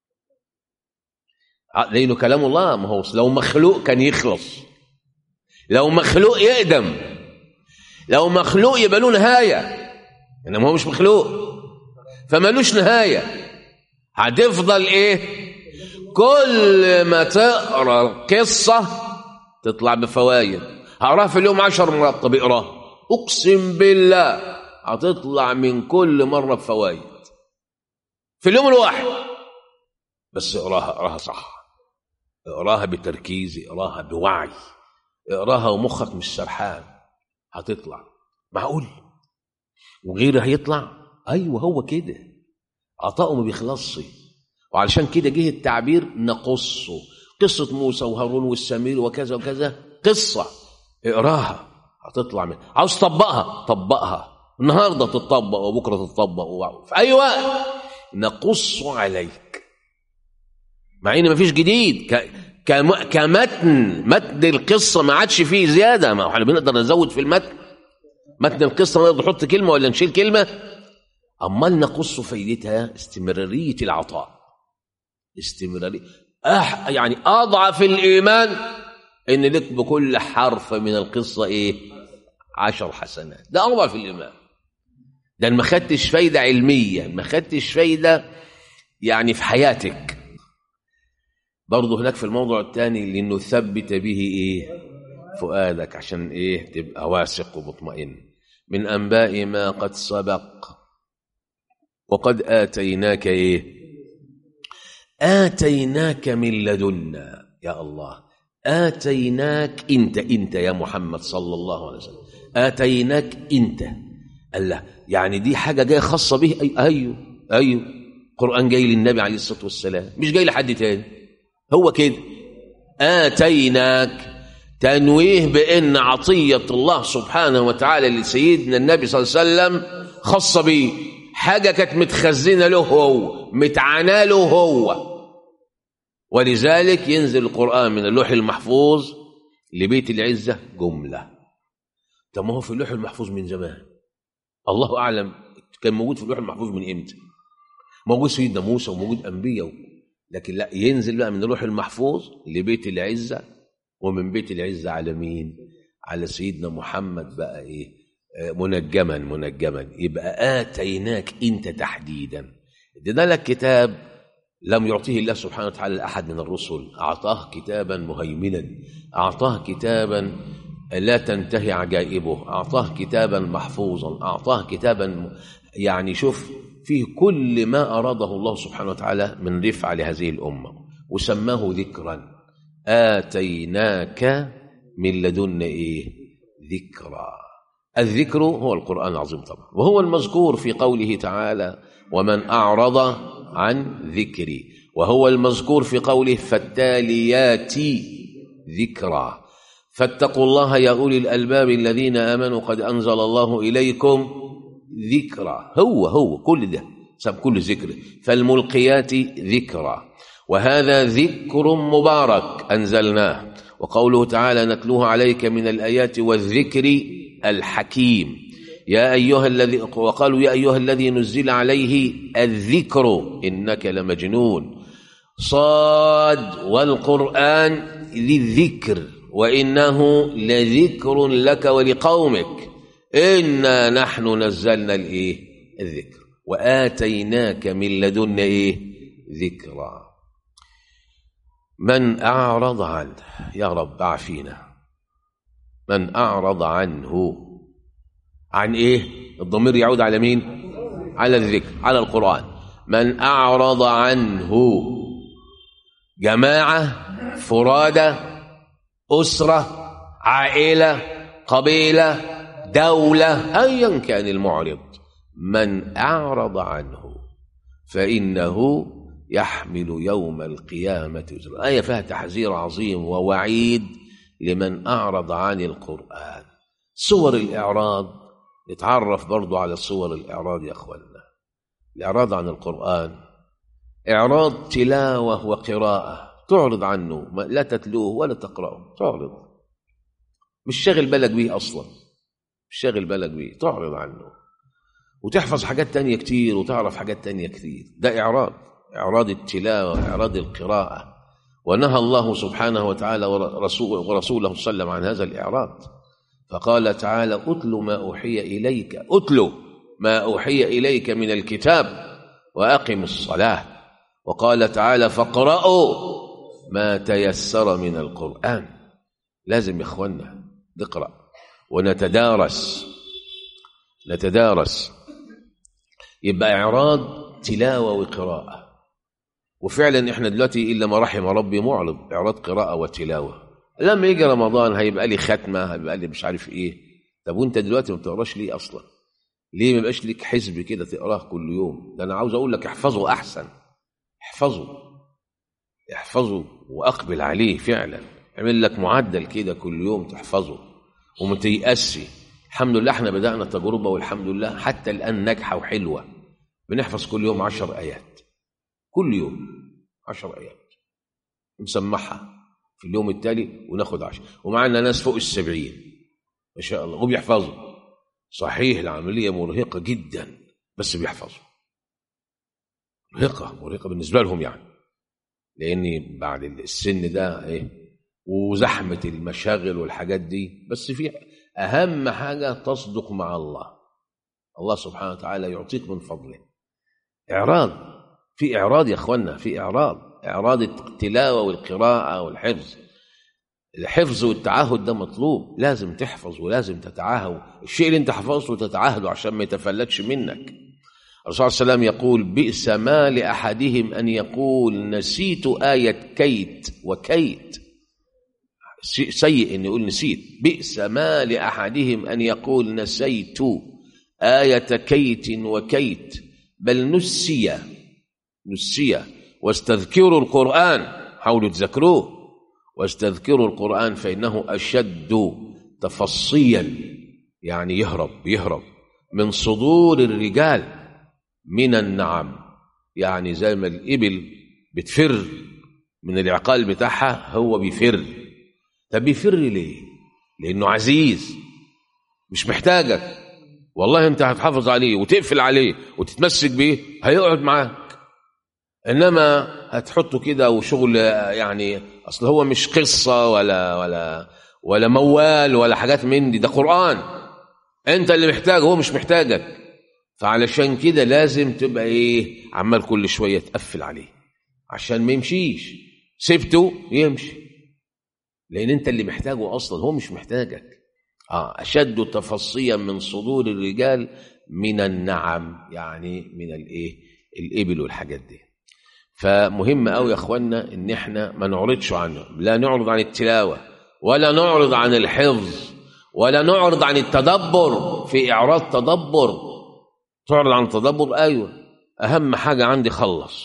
لانه كلام الله ما هو لو مخلوق كان يخلص لو مخلوق يقدم لو مخلوق يبقى له نهايه انما هو مش مخلوق فمالوش نهايه هتفضل ايه كل ما تقرا قصه تطلع بفوائد هقراها في اليوم عشر مرات طب اقراها اقسم بالله هتطلع من كل مره بفوائد في اليوم الواحد بس اقراها اقراها صح اقراها بتركيز اقراها بوعي اقراها ومخك مش سرحان هتطلع معقول وغيره هيطلع ايوه هو كده عطاؤه ما بيخلصش وعلشان كده جه التعبير نقصه قصة موسى وهارون والسمير وكذا وكذا قصة اقراها هتطلع من عاوز تطبقها طبقها النهارده تطبق وبكره تطبق في اي وقت نقص عليك مع ان مفيش جديد ك... كم... كمتن متن القصه ما عادش فيه زياده ما احنا بنقدر نزود في المتن متن القصه نقدر نحط كلمه ولا نشيل كلمه امال نقص فايدتها استمراريه العطاء استمراريه أح... يعني اضعف الايمان ان لك بكل حرف من القصه ايه عشر حسنات ده اضعف الايمان ده ما خدتش فايده علميه ما خدتش فايده يعني في حياتك برضه هناك في الموضوع الثاني لانه ثبت به ايه فؤادك عشان ايه تبقى واثق ومطمئن من انباء ما قد سبق وقد آتيناك إيه آتيناك من لدنا يا الله آتيناك أنت أنت يا محمد صلى الله عليه وسلم آتيناك أنت الله يعني دي حاجة جاية خاصة به أي أيوه أيوه قرآن جاي للنبي عليه الصلاة والسلام مش جاي لحد تاني هو كده آتيناك تنويه بأن عطية الله سبحانه وتعالى لسيدنا النبي صلى الله عليه وسلم خاصة به حاجة كانت متخزنة له هو متعانى له هو ولذلك ينزل القرآن من اللوح المحفوظ لبيت العزة جملة طب ما هو في اللوح المحفوظ من زمان الله أعلم كان موجود في اللوح المحفوظ من إمتى موجود سيدنا موسى وموجود أنبياء لكن لا ينزل بقى من اللوح المحفوظ لبيت العزة ومن بيت العزة على مين على سيدنا محمد بقى إيه منجما منجما يبقى آتيناك أنت تحديدا ادينا لك كتاب لم يعطيه الله سبحانه وتعالى لأحد من الرسل أعطاه كتابا مهيمنا أعطاه كتابا لا تنتهي عجائبه أعطاه كتابا محفوظا أعطاه كتابا يعني شوف فيه كل ما أراده الله سبحانه وتعالى من رفع لهذه الأمة وسماه ذكرا آتيناك من لدن إيه ذكرا الذكر هو القرآن العظيم طبعا وهو المذكور في قوله تعالى ومن أعرض عن ذكري وهو المذكور في قوله فالتاليات ذكرا فاتقوا الله يا أولي الألباب الذين آمنوا قد أنزل الله إليكم ذكرا هو هو كل ده سب كل ذكر فالملقيات ذكرا وهذا ذكر مبارك أنزلناه وقوله تعالى نتلوه عليك من الآيات والذكر الحكيم يا أيها الذي وقالوا يا أيها الذي نزل عليه الذكر إنك لمجنون صاد والقرآن للذكر وإنه لذكر لك ولقومك إنا نحن نزلنا الإيه الذكر وآتيناك من لدن إيه ذكرا من أعرض عنه يا رب عافينا من أعرض عنه عن إيه الضمير يعود على مين على الذكر على القرآن من أعرض عنه جماعة فرادة أسرة عائلة قبيلة دولة أيا كان المعرض من أعرض عنه فإنه يحمل يوم القيامة وزر آية فيها تحذير عظيم ووعيد لمن أعرض عن القرآن صور الإعراض نتعرف برضو على صور الإعراض يا أخوانا الإعراض عن القرآن إعراض تلاوة وقراءة تعرض عنه لا تتلوه ولا تقرأه تعرض مش شاغل بالك به أصلا مش شاغل بالك به تعرض عنه وتحفظ حاجات تانية كتير وتعرف حاجات تانية كتير ده إعراض إعراض التلاوة إعراض القراءة ونهى الله سبحانه وتعالى ورسوله, ورسوله صلى الله عليه وسلم عن هذا الإعراض فقال تعالى أتل ما أوحي إليك أتل ما أوحي إليك من الكتاب وأقم الصلاة وقال تعالى فاقرأوا ما تيسر من القرآن لازم يا إخوانا نقرأ ونتدارس نتدارس يبقى إعراض تلاوة وقراءة وفعلا احنا دلوقتي إلا ما رحم ربي معرض إعراض قراءة وتلاوة لما يجي رمضان هيبقى لي ختمة هيبقى لي مش عارف إيه طب وأنت دلوقتي ما بتقراش ليه أصلا ليه ما يبقاش ليك حزب كده تقراه كل يوم ده أنا عاوز أقول لك احفظه أحسن احفظه احفظه وأقبل عليه فعلا اعمل لك معدل كده كل يوم تحفظه وما تيأسش الحمد لله احنا بدأنا تجربة والحمد لله حتى الآن ناجحة وحلوة بنحفظ كل يوم عشر آيات كل يوم عشر آيات نسمعها في اليوم التالي وناخد عشر ومعنا ناس فوق السبعين ما شاء الله وبيحفظوا صحيح العملية مرهقة جدا بس بيحفظوا مرهقة مرهقة بالنسبة لهم يعني لأني بعد السن ده إيه وزحمة المشاغل والحاجات دي بس في أهم حاجة تصدق مع الله الله سبحانه وتعالى يعطيك من فضله إعراض في إعراض يا أخوانا في إعراض إعراض التلاوة والقراءة والحفظ الحفظ والتعهد ده مطلوب لازم تحفظ ولازم تتعاهد الشيء اللي انت حفظته تتعاهده عشان ما يتفلتش منك الرسول صلى الله عليه وسلم يقول بئس ما لأحدهم أن يقول نسيت آية كيت وكيت سيء أن يقول نسيت بئس ما لأحدهم أن يقول نسيت آية كيت وكيت بل نسي نسي واستذكروا القرآن حاولوا تذكروه واستذكروا القرآن فإنه أشد تفصيا يعني يهرب يهرب من صدور الرجال من النعم يعني زي ما الإبل بتفر من العقال بتاعها هو بيفر طب بيفر ليه لأنه عزيز مش محتاجك والله انت هتحافظ عليه وتقفل عليه وتتمسك بيه هيقعد معاك انما هتحطه كده وشغل يعني اصل هو مش قصه ولا ولا ولا موال ولا حاجات من دي ده قران انت اللي محتاج هو مش محتاجك فعلشان كده لازم تبقى ايه عمال كل شويه تقفل عليه عشان ما يمشيش سبته يمشي لان انت اللي محتاجه اصلا هو مش محتاجك اه اشد تفصيا من صدور الرجال من النعم يعني من الايه الابل والحاجات دي فمهم قوي يا اخوانا ان احنا ما نعرضش عنه لا نعرض عن التلاوه ولا نعرض عن الحفظ ولا نعرض عن التدبر في اعراض تدبر تعرض عن التدبر ايوه اهم حاجه عندي خلص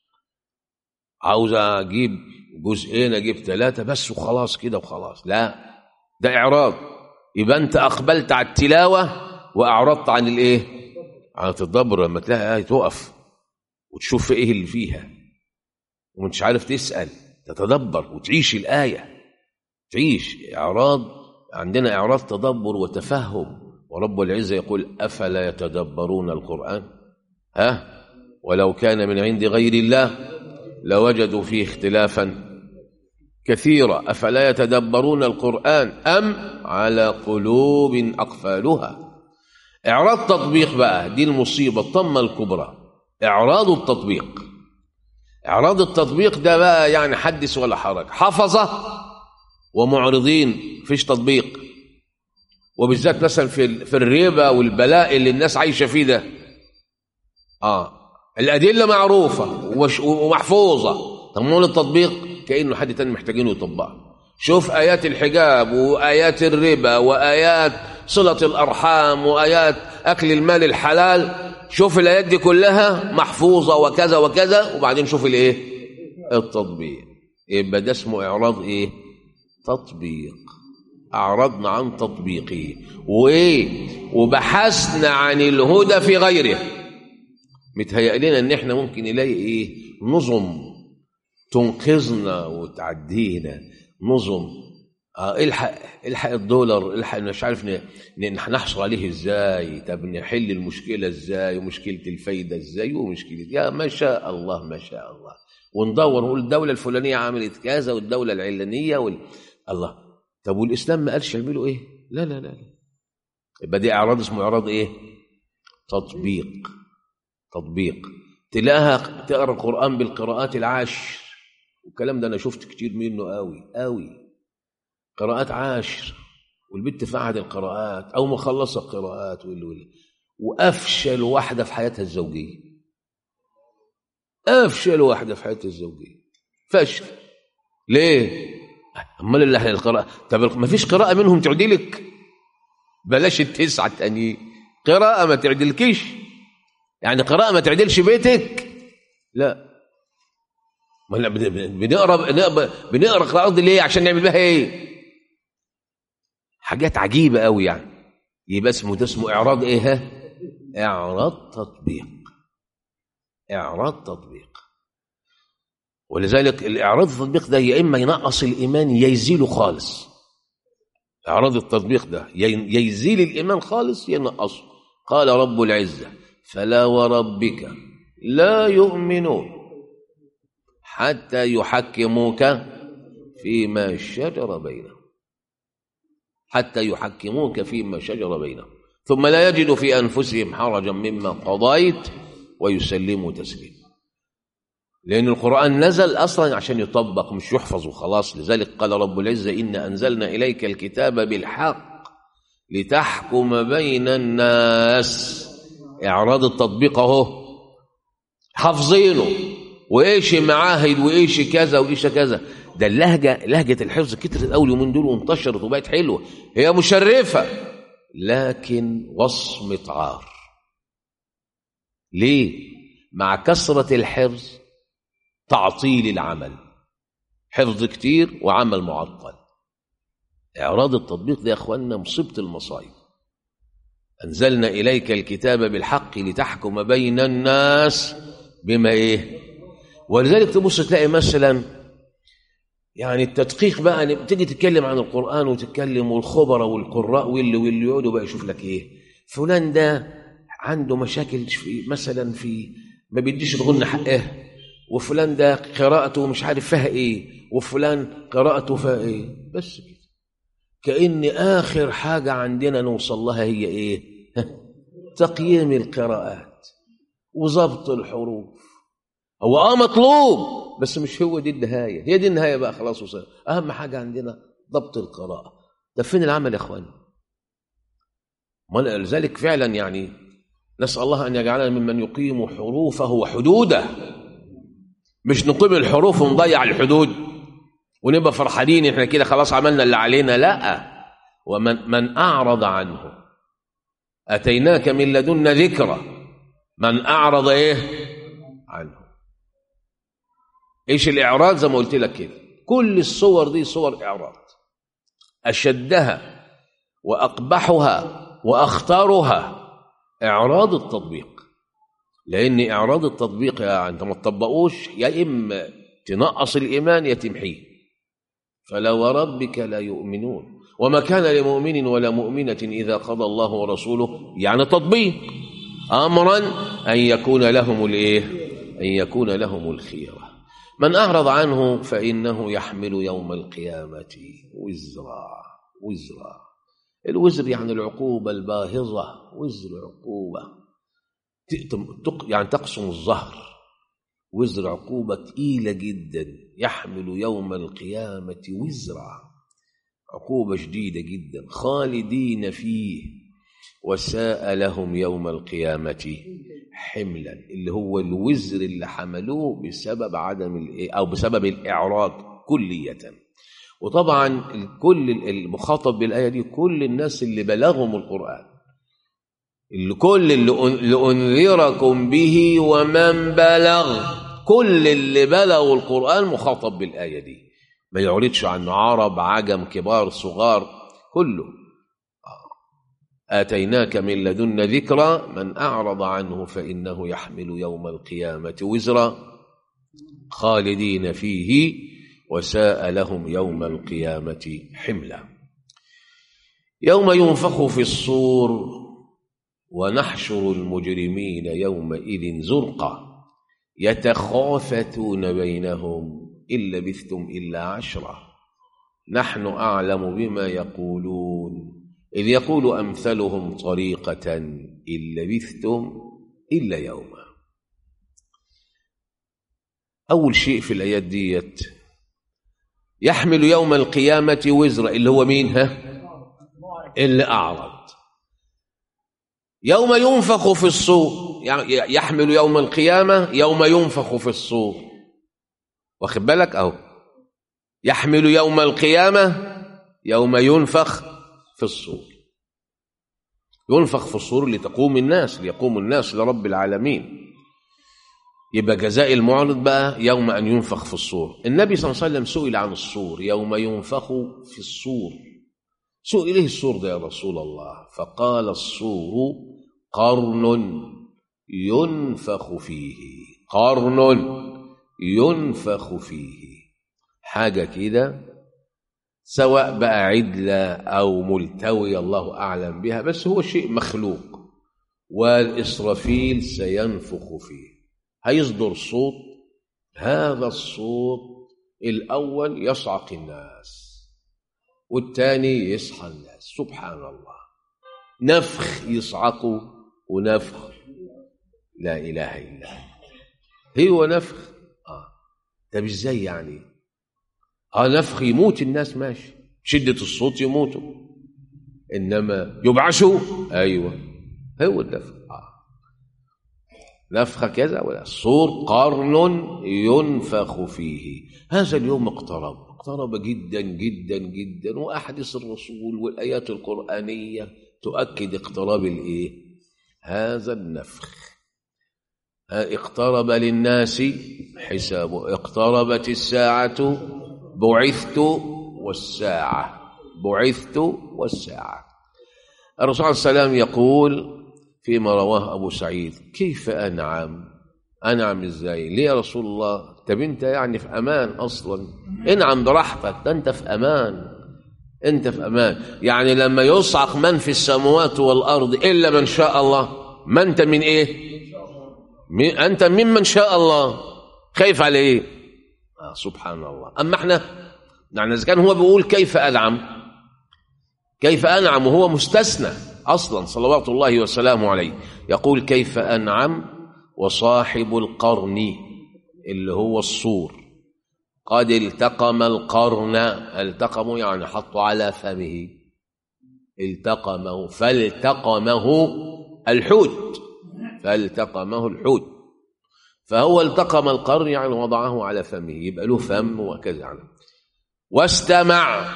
عاوز اجيب جزئين اجيب ثلاثه بس وخلاص كده وخلاص لا ده اعراض يبقى انت اقبلت على التلاوه واعرضت عن الايه عن التدبر لما تلاقي ايه تقف وتشوف ايه اللي فيها ومش عارف تسال تتدبر وتعيش الايه تعيش اعراض عندنا اعراض تدبر وتفهم ورب العزه يقول افلا يتدبرون القران ها ولو كان من عند غير الله لوجدوا فيه اختلافا كثيرا افلا يتدبرون القران ام على قلوب اقفالها اعراض تطبيق بقى دي المصيبه الطمه الكبرى اعراض التطبيق اعراض التطبيق ده بقى يعني حدث ولا حرج حفظه ومعرضين فيش تطبيق وبالذات مثلا في في الربا والبلاء اللي الناس عايشه فيه ده اه الادله معروفه ومحفوظه طب ما التطبيق كانه حد تاني محتاجينه يطبقها شوف ايات الحجاب وايات الربا وايات صله الارحام وايات اكل المال الحلال شوف الايات دي كلها محفوظه وكذا وكذا وبعدين شوف الايه التطبيق يبقى ده اسمه اعراض ايه تطبيق اعرضنا عن تطبيقه وايه وبحثنا عن الهدى في غيره متهيأ لنا ان احنا ممكن نلاقي ايه نظم تنقذنا وتعدينا نظم آه الحق الحق الدولار الحق مش عارف نحصل عليه ازاي طب نحل المشكله ازاي ومشكله الفايده ازاي ومشكله يا ما شاء الله ما شاء الله وندور نقول الدوله الفلانيه عملت كذا والدوله العلانيه وال... الله طب والاسلام ما قالش يعملوا ايه لا لا لا يبقى دي اعراض اسمه اعراض ايه تطبيق تطبيق تلاقيها تقرا القران بالقراءات العشر والكلام ده انا شفت كتير منه قوي قوي قراءات عشر والبنت في عهد القراءات او مخلصه القراءات واللي واللي وافشل واحده في حياتها الزوجيه افشل واحده في حياتها الزوجيه فشل ليه امال اللي القراءه طب ما فيش قراءه منهم تعدلك بلاش التسعه التانيين قراءه ما تعدلكش يعني قراءه ما تعدلش بيتك لا ما بنقرا بنقرا قراءات دي ليه عشان نعمل بها ايه حاجات عجيبه قوي يعني يبقى اسمه ده اسمه اعراض ايه ها اعراض تطبيق اعراض تطبيق ولذلك الاعراض التطبيق ده يا اما ينقص الايمان يا يزيله خالص اعراض التطبيق ده يا يزيل الايمان خالص يا ينقصه قال رب العزه فلا وربك لا يؤمنون حتى يحكموك فيما شجر بينهم حتى يحكموك فيما شجر بينهم ثم لا يجدوا في انفسهم حرجا مما قضيت ويسلموا تسليما لأن القرآن نزل أصلا عشان يطبق مش يحفظ وخلاص لذلك قال رب العزة إنا أنزلنا إليك الكتاب بالحق لتحكم بين الناس إعراض التطبيق أهو حافظينه وإيش معاهد وإيش كذا وإيش كذا ده اللهجة لهجة الحفظ كترت أول يومين دول وانتشرت وبقت حلوة هي مشرفة لكن وصمة عار ليه؟ مع كثرة الحفظ تعطيل العمل حفظ كتير وعمل معطل إعراض التطبيق ده يا أخواننا مصيبة المصايب أنزلنا إليك الكتاب بالحق لتحكم بين الناس بما إيه ولذلك تبص تلاقي مثلا يعني التدقيق بقى تيجي تتكلم عن القرآن وتتكلم والخبراء والقراء واللي واللي يقعدوا بقى يشوف لك إيه فلان ده عنده مشاكل في مثلا في ما بيديش الغنى حقها وفلان ده قراءته مش عارف فيها ايه وفلان قراءته فيها ايه بس كده كأن آخر حاجة عندنا نوصل لها هي ايه تقييم القراءات وضبط الحروف هو اه مطلوب بس مش هو دي النهاية هي دي النهاية بقى خلاص وصل أهم حاجة عندنا ضبط القراءة ده فين العمل يا اخوان لذلك فعلا يعني نسأل الله أن يجعلنا ممن يقيم حروفه وحدوده مش نقيم الحروف ونضيع الحدود ونبقى فرحانين احنا كده خلاص عملنا اللي علينا لا ومن من أعرض عنه أتيناك من لدنا ذكرى من أعرض إيه عنه إيش الإعراض زي ما قلت لك كده كل الصور دي صور إعراض أشدها وأقبحها وأخطرها إعراض التطبيق لأن إعراض التطبيق يا أنت ما تطبقوش يا إما تنقص الإيمان يا تمحيه فلا وربك لا يؤمنون وما كان لمؤمن ولا مؤمنة إذا قضى الله ورسوله يعني تطبيق أمرا أن يكون لهم الإيه أن يكون لهم الخيرة من أعرض عنه فإنه يحمل يوم القيامة وزرا وزرا الوزر يعني العقوبة الباهظة وزر عقوبة يعني تقسم الظهر وزر عقوبة تقيلة جدا يحمل يوم القيامة وزرا عقوبة شديدة جدا خالدين فيه وساء لهم يوم القيامة حملا اللي هو الوزر اللي حملوه بسبب عدم أو بسبب الإعراض كلية وطبعا كل المخاطب بالآية دي كل الناس اللي بلغهم القرآن اللي كل اللي أنذركم به ومن بلغ كل اللي بلغوا القرآن مخاطب بالآية دي ما يعرضش عنه عرب عجم كبار صغار كله آتيناك من لدن ذكرى من أعرض عنه فإنه يحمل يوم القيامة وزرا خالدين فيه وساء لهم يوم القيامة حملا يوم ينفخ في الصور ونحشر المجرمين يومئذ زرقا يتخافتون بينهم إن لبثتم إلا عشرة نحن أعلم بما يقولون إذ يقول أمثلهم طريقة إن لبثتم إلا يوما أول شيء في الآيات ديت يحمل يوم القيامة وزر اللي هو مين ها اللي أعرض يوم ينفخ في الصور يحمل يوم القيامة يوم ينفخ في الصور واخد بالك أهو يحمل يوم القيامة يوم ينفخ في الصور ينفخ في الصور لتقوم الناس ليقوم الناس لرب العالمين يبقى جزاء المعرض بقى يوم أن ينفخ في الصور النبي صلى الله عليه وسلم سئل عن الصور يوم ينفخ في الصور سئل إليه الصور ده يا رسول الله فقال الصور قرن ينفخ فيه قرن ينفخ فيه حاجة كده سواء بقى عدلة أو ملتوية الله أعلم بها بس هو شيء مخلوق والإسرافيل سينفخ فيه هيصدر صوت هذا الصوت الأول يصعق الناس والثاني يصحى الناس سبحان الله نفخ يصعقوا ونفخ لا إله إلا هو نفخ آه طب ازاي يعني اه نفخ يموت الناس ماشي شدة الصوت يموتوا إنما يبعثوا أيوة هو النفخ آه نفخة كذا ولا الصور قرن ينفخ فيه هذا اليوم اقترب اقترب جدا جدا جدا وأحاديث الرسول والآيات القرآنية تؤكد اقتراب الايه هذا النفخ اقترب للناس حسابه اقتربت الساعة بعثت والساعة بعثت والساعة الرسول صلى الله عليه وسلم يقول فيما رواه أبو سعيد كيف أنعم أنعم إزاي ليه يا رسول الله طب أنت يعني في أمان أصلا انعم براحتك ده أنت في أمان أنت في أمان يعني لما يصعق من في السماوات والأرض إلا من شاء الله ما أنت من إيه من أنت ممن شاء الله خايف على إيه آه سبحان الله أما احنا يعني إذا كان هو بيقول كيف أنعم كيف أنعم وهو مستثنى أصلا صلوات الله وسلامه عليه يقول كيف أنعم وصاحب القرن اللي هو الصور قد التقم القرن التقمه يعني حطه على فمه التقمه فالتقمه الحوت فالتقمه الحوت فهو التقم القرن يعني وضعه على فمه يبقى له فم وكذا يعني واستمع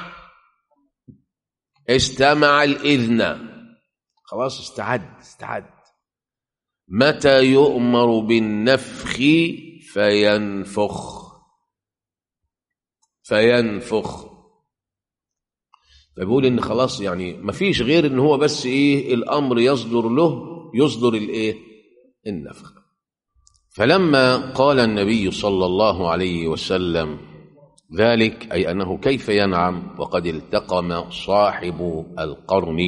استمع الإذن خلاص استعد استعد متى يؤمر بالنفخ فينفخ فينفخ فبيقول ان خلاص يعني ما فيش غير ان هو بس ايه الامر يصدر له يصدر الايه النفخ فلما قال النبي صلى الله عليه وسلم ذلك اي انه كيف ينعم وقد التقم صاحب القرن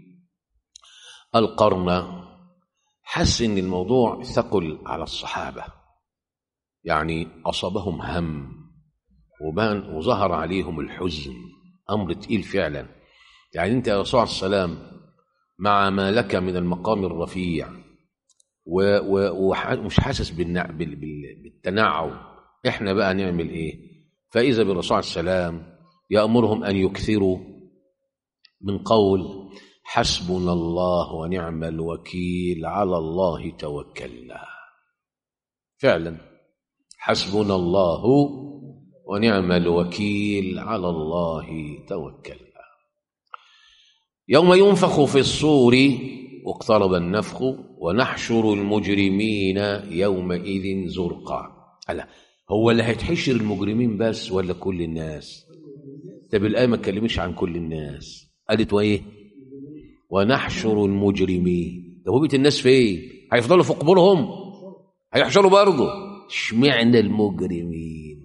القرن حس ان الموضوع ثقل على الصحابه يعني اصابهم هم وبان وظهر عليهم الحزن امر تقيل فعلا يعني انت يا رسول الله السلام مع ما لك من المقام الرفيع ومش حاسس بالتنعم احنا بقى نعمل ايه فاذا بالرسول عليه السلام يامرهم ان يكثروا من قول حسبنا الله ونعم الوكيل على الله توكلنا فعلا حسبنا الله ونعم الوكيل على الله توكلنا يوم ينفخ في الصور واقترب النفخ ونحشر المجرمين يومئذ زرقا ألا هو اللي هيتحشر المجرمين بس ولا كل الناس طب الآية ما اتكلمش عن كل الناس قالت وايه ونحشر المجرمين ده هو الناس فين هيفضلوا في قبورهم هيحشروا برضه اشمعنى المجرمين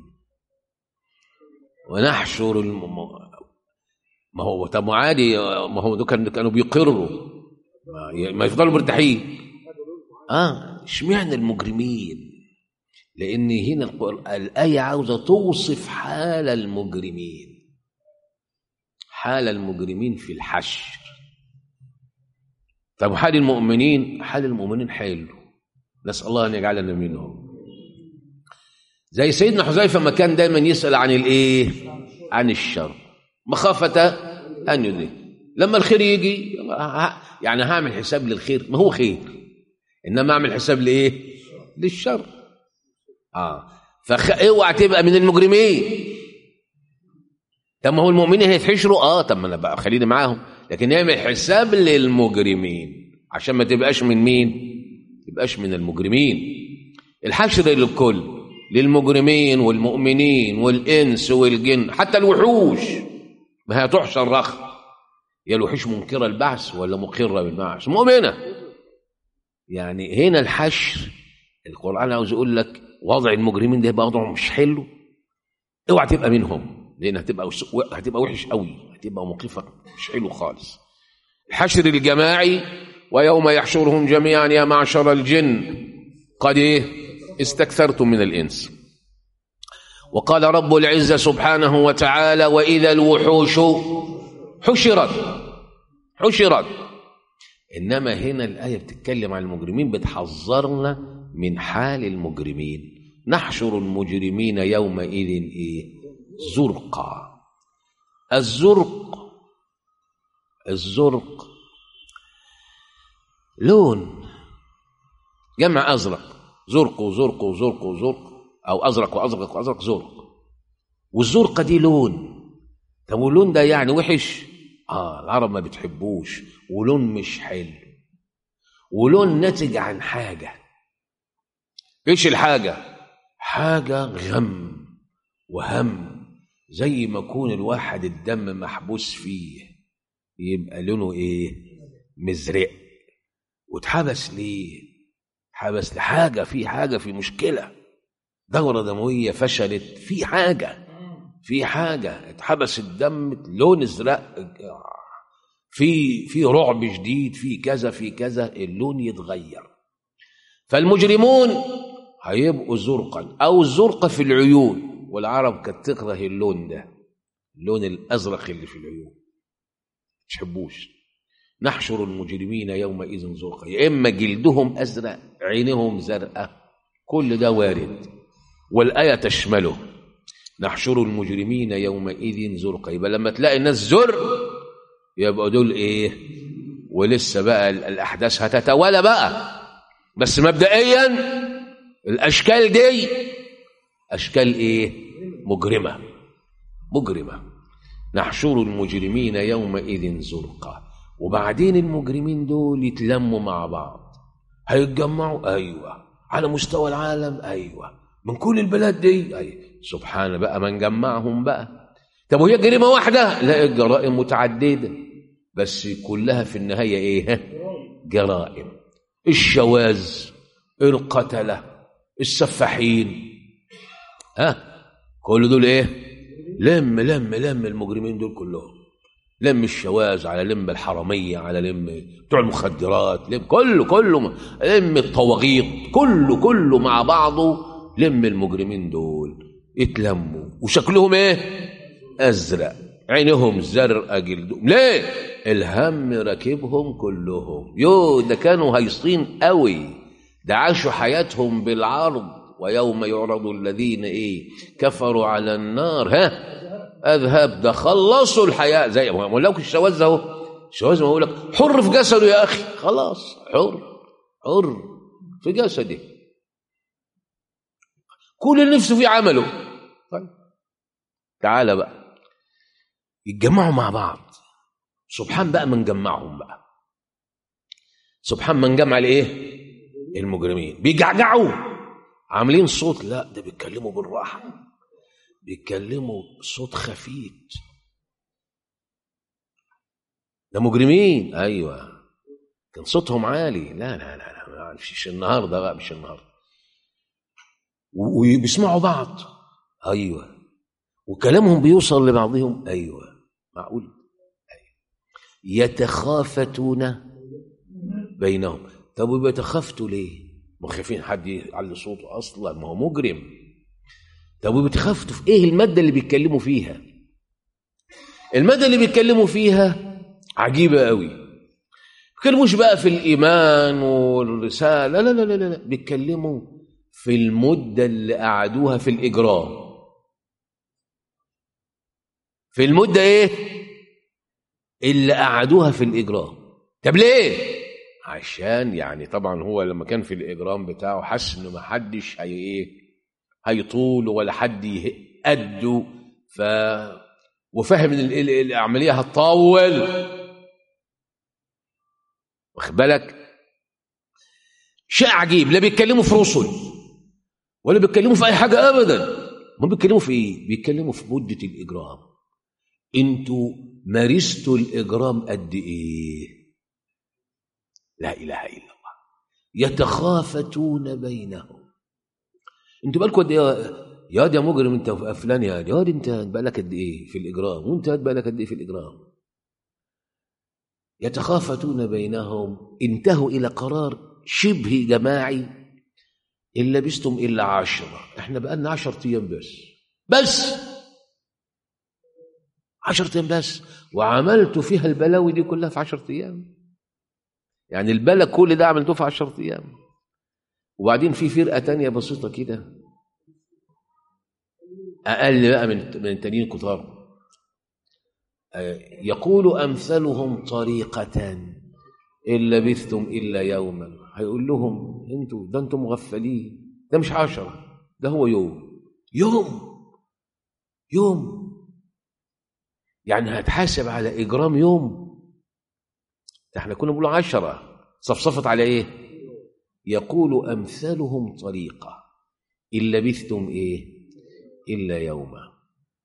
ونحشر الم... ما هو طب عادي ما هو دول كانوا بيقروا ما يفضلوا مرتاحين اه اشمعنى المجرمين لان هنا الايه عاوزه توصف حال المجرمين حال المجرمين في الحشر طب حال المؤمنين حال المؤمنين حلو نسال الله ان يجعلنا منهم زي سيدنا حذيفه ما كان دايما يسال عن الايه عن الشر مخافه ان يدرك لما الخير يجي يعني هعمل حساب للخير ما هو خير انما اعمل حساب لايه للشر اه فاوعى تبقى من المجرمين طب ما هو المؤمنين هيتحشروا اه طب ما انا بقى خليني معاهم لكن نعمل حساب للمجرمين عشان ما تبقاش من مين تبقاش من المجرمين الحشر للكل للمجرمين والمؤمنين والانس والجن حتى الوحوش ما هي تحشر رخ يا الوحوش منكره البعث ولا مقره بالبعث مؤمنه يعني هنا الحشر القران عاوز يقول لك وضع المجرمين ده يبقى وضعهم مش حلو اوعى تبقى منهم لان هتبقى هتبقى وحش قوي هتبقى مخيفه مش حلو خالص الحشر الجماعي ويوم يحشرهم جميعا يا معشر الجن قد ايه استكثرتم من الانس وقال رب العزه سبحانه وتعالى واذا الوحوش حشرت حشرت انما هنا الايه بتتكلم عن المجرمين بتحذرنا من حال المجرمين نحشر المجرمين يومئذ ايه زرقا الزرق الزرق لون جمع ازرق زرق وزرق وزرق وزرق او ازرق وازرق وازرق زرق والزرقه دي لون طب واللون ده يعني وحش اه العرب ما بتحبوش ولون مش حلو ولون ناتج عن حاجه ايش الحاجه حاجه غم وهم زي ما يكون الواحد الدم محبوس فيه يبقى لونه ايه مزرق واتحبس ليه حبس لحاجه في حاجه في مشكله دوره دمويه فشلت في حاجه في حاجه اتحبس الدم لون ازرق في في رعب شديد في كذا في كذا اللون يتغير فالمجرمون هيبقوا زرقا او الزرقه في العيون والعرب كانت تكره اللون ده اللون الازرق اللي في العيون تحبوش نحشر المجرمين يومئذ زرقا يا اما جلدهم ازرق عينهم زرقاء كل ده وارد والايه تشمله نحشر المجرمين يومئذ زرقا يبقى لما تلاقي الناس زرق يبقى دول ايه ولسه بقى الاحداث هتتوالى بقى بس مبدئيا الاشكال دي اشكال ايه مجرمه مجرمه نحشر المجرمين يومئذ زرقا وبعدين المجرمين دول يتلموا مع بعض هيتجمعوا ايوه على مستوى العالم ايوه من كل البلاد دي ايوه سبحان بقى من جمعهم بقى طب وهي جريمه واحده لا الجرائم متعدده بس كلها في النهايه ايه جرائم الشواذ القتله السفاحين ها كل دول ايه لم لم لم المجرمين دول كلهم لم الشواذ على لم الحراميه على لم بتوع المخدرات لم كله كله لم الطواغيط كله كله مع بعضه لم المجرمين دول اتلموا وشكلهم ايه ازرق عينهم زرقاء جلدهم ليه الهم راكبهم كلهم يو ده كانوا هيصين قوي ده عاشوا حياتهم بالعرض ويوم يعرض الذين ايه كفروا على النار ها اذهب ده خلصوا الحياه زي ما بقول لك الشواذ اهو الشواذ ما بقول لك حر في جسده يا اخي خلاص حر حر في جسده كل اللي نفسه فيه عمله طيب تعالى بقى يتجمعوا مع بعض سبحان بقى من جمعهم بقى سبحان من جمع الايه المجرمين بيجعجعوا عاملين صوت لا ده بيتكلموا بالراحه بيتكلموا بصوت خفيف ده مجرمين ايوه كان صوتهم عالي لا لا لا لا مش النهارده بقى مش النهارده وبيسمعوا بعض ايوه وكلامهم بيوصل لبعضهم ايوه معقول أيوة. يتخافتون بينهم طب وبيتخافتوا ليه؟ ما خايفين حد يعلي صوته اصلا ما هو مجرم طب وبيتخافتوا في ايه الماده اللي بيتكلموا فيها؟ الماده اللي بيتكلموا فيها عجيبه قوي بيتكلموش بقى في الايمان والرساله لا لا لا لا, لا. بيتكلموا في المده اللي قعدوها في الاجرام في المدة ايه اللي قعدوها في الإجرام طب ليه عشان يعني طبعا هو لما كان في الإجرام بتاعه حس إنه ما حدش هي إيه هيطول ولا حد يقده ف وفهم إن العملية هتطول واخد بالك شيء عجيب لا بيتكلموا في رسل ولا بيتكلموا في أي حاجة أبدا هم بيتكلموا في إيه؟ بيتكلموا في مدة الإجرام انتوا مارستوا الاجرام قد ايه لا اله الا الله يتخافتون بينهم انتوا بالكم قد ايه يا يا مجرم انت في فلان يا يا انت بالك قد ايه في الاجرام وانت بالك قد ايه في الاجرام يتخافتون بينهم انتهوا الى قرار شبه جماعي ان لبستم الا عشره احنا بقالنا عشرة ايام بس بس عشرة أيام بس وعملت فيها البلاوي دي كلها في عشرة أيام يعني البلا كل ده عملته في عشرة أيام وبعدين في فرقة تانية بسيطة كده أقل بقى من من التانيين كتار يقول أمثلهم طريقة إن لبثتم إلا يوما هيقول لهم انتوا ده انتوا مغفلين ده مش عشرة ده هو يوم يوم يوم يعني هتحاسب على إجرام يوم ده احنا كنا بنقول عشرة صفصفت على ايه يقول أمثالهم طريقة إن لبثتم ايه إلا يوما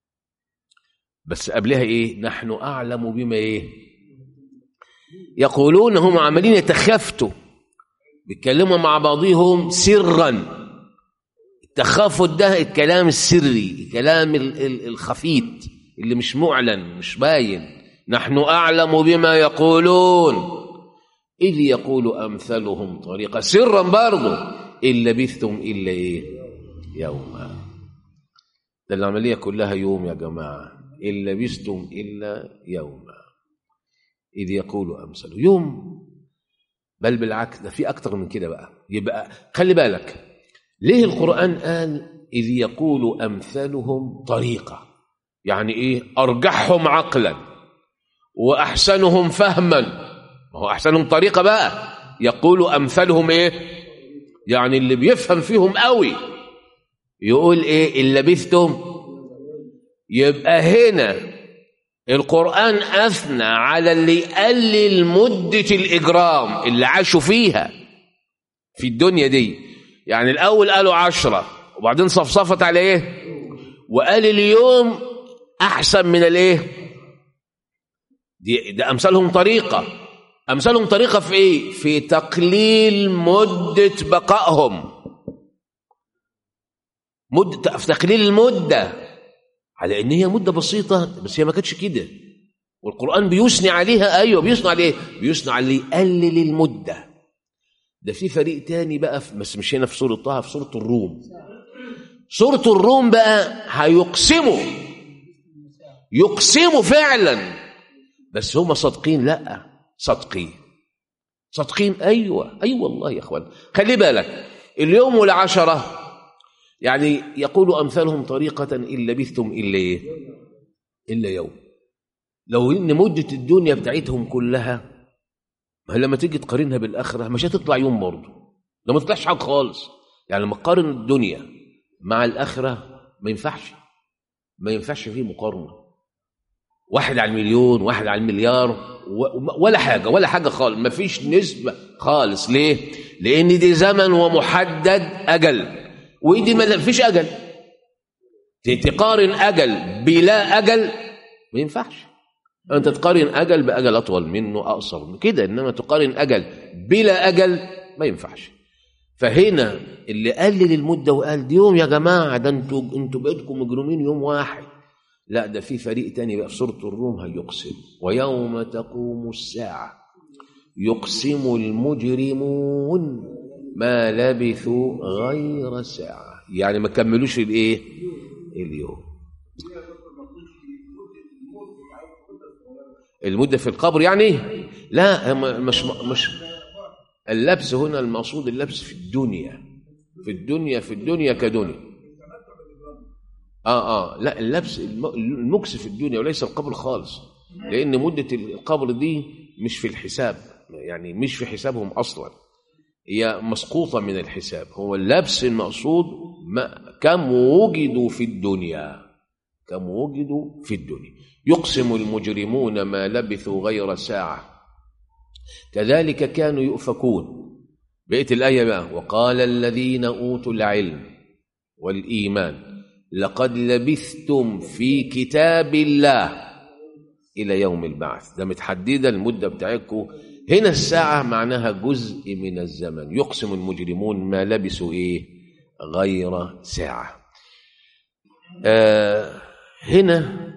بس قبلها ايه نحن أعلم بما ايه يقولون هم عمالين يتخافتوا بيتكلموا مع بعضهم سرا التخافت ده الكلام السري الكلام ال- ال- الخفيت اللي مش معلن مش باين نحن أعلم بما يقولون إذ يقول أمثلهم طريقة سرا برضه إن لبثتم إلا إيه يوما ده العملية كلها يوم يا جماعة إن لبثتم إلا يوما إذ يقول أمثله يوم بل بالعكس ده في أكتر من كده بقى يبقى خلي بالك ليه القرآن قال إذ يقول أمثالهم طريقة يعني إيه أرجحهم عقلا وأحسنهم فهما ما هو أحسنهم طريقة بقى يقول أمثالهم إيه يعني اللي بيفهم فيهم قوي يقول إيه إن لبثتم يبقى هنا القرآن أثنى على اللي يقلل مدة الإجرام اللي عاشوا فيها في الدنيا دي يعني الأول قالوا عشرة وبعدين صفصفت على إيه وقال اليوم أحسن من الإيه دي ده أمثالهم طريقة أمثالهم طريقة في إيه في تقليل مدة بقائهم مدة في تقليل المدة على ان هي مده بسيطه بس هي ما كانتش كده والقران بيثني عليها ايوه بيثني عليه بيثني على اللي يقلل المده ده في فريق تاني بقى في بس مش هنا في سوره طه في سوره الروم سوره الروم بقى هيقسموا يقسموا فعلا بس هم صادقين لا صادقين صادقين ايوه ايوه والله يا اخوان خلي بالك اليوم والعشره يعني يقول أمثالهم طريقة إن لبثتم إلا إيه؟ إلا يوم لو إن مدة الدنيا بتاعتهم كلها ما لما تيجي تقارنها بالآخرة مش هتطلع يوم برضه ده ما تطلعش حاجة خالص يعني لما تقارن الدنيا مع الآخرة ما ينفعش ما ينفعش فيه مقارنة واحد على المليون واحد على المليار و- ولا حاجة ولا حاجة خالص ما فيش نسبة خالص ليه؟ لأن دي زمن ومحدد أجل ودي ما فيش اجل تقارن اجل بلا اجل ما ينفعش انت تقارن اجل باجل اطول منه اقصر منه كده انما تقارن اجل بلا اجل ما ينفعش فهنا اللي قلل المده وقال دي يوم يا جماعه ده انتوا انتوا بقيتكم مجرمين يوم واحد لا ده في فريق تاني بقى في سوره الروم هيقسم ويوم تقوم الساعه يقسم المجرمون ما لبثوا غير ساعة يعني ما كملوش الايه اليوم المدة في القبر يعني لا هم مش مش اللبس هنا المقصود اللبس في الدنيا في الدنيا في الدنيا كدنيا اه اه لا اللبس الم- المكس في الدنيا وليس القبر خالص لان مدة القبر دي مش في الحساب يعني مش في حسابهم اصلا هي مسقوطة من الحساب هو اللبس المقصود ما كم وجدوا في الدنيا كم وجدوا في الدنيا يقسم المجرمون ما لبثوا غير ساعة كذلك كانوا يؤفكون بقيت الآية بقى وقال الذين أوتوا العلم والإيمان لقد لبثتم في كتاب الله إلى يوم البعث ده متحددة المدة بتاعتكم هنا الساعة معناها جزء من الزمن يقسم المجرمون ما لبسوا إيه غير ساعة آه هنا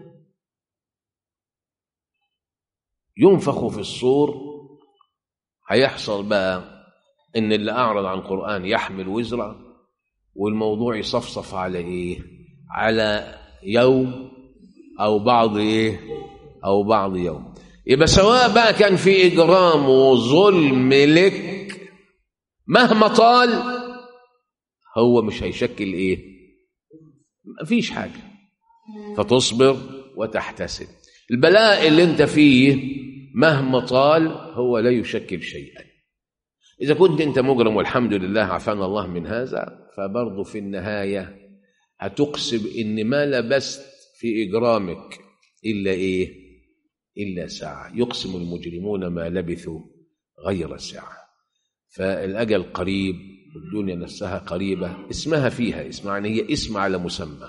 ينفخ في الصور هيحصل بقى ان اللي اعرض عن القران يحمل وزره والموضوع يصفصف على ايه على يوم او بعض ايه او بعض يوم يبقى سواء بقى كان في اجرام وظلم لك مهما طال هو مش هيشكل ايه مفيش حاجه فتصبر وتحتسب البلاء اللي انت فيه مهما طال هو لا يشكل شيئا إذا كنت أنت مجرم والحمد لله عافانا الله من هذا فبرضه في النهاية هتقسم إن ما لبست في إجرامك إلا إيه؟ إلا ساعة يقسم المجرمون ما لبثوا غير ساعة فالأجل قريب والدنيا نفسها قريبة اسمها فيها اسم يعني هي اسم على مسمى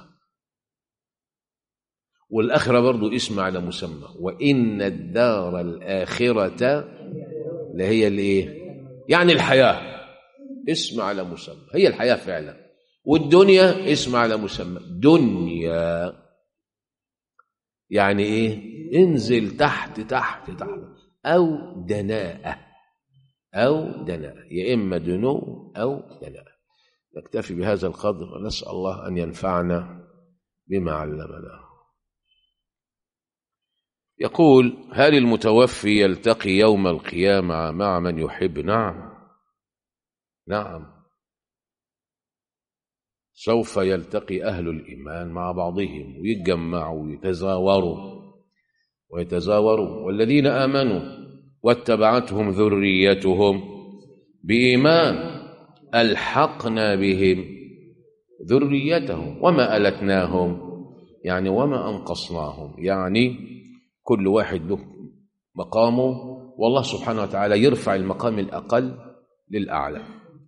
والآخرة برضو اسم على مسمى وإن الدار الآخرة لهي الإيه يعني الحياة اسم على مسمى هي الحياة فعلا والدنيا اسم على مسمى دنيا يعني ايه انزل تحت تحت تحت او دناءة او دناءة يا اما دنو او دناءة نكتفي بهذا القدر ونسأل الله ان ينفعنا بما علمنا يقول هل المتوفي يلتقي يوم القيامة مع من يحب نعم نعم سوف يلتقي أهل الإيمان مع بعضهم ويتجمعوا ويتزاوروا ويتزاوروا والذين آمنوا واتبعتهم ذريتهم بإيمان ألحقنا بهم ذريتهم وما ألتناهم يعني وما أنقصناهم يعني كل واحد له مقامه والله سبحانه وتعالى يرفع المقام الأقل للأعلى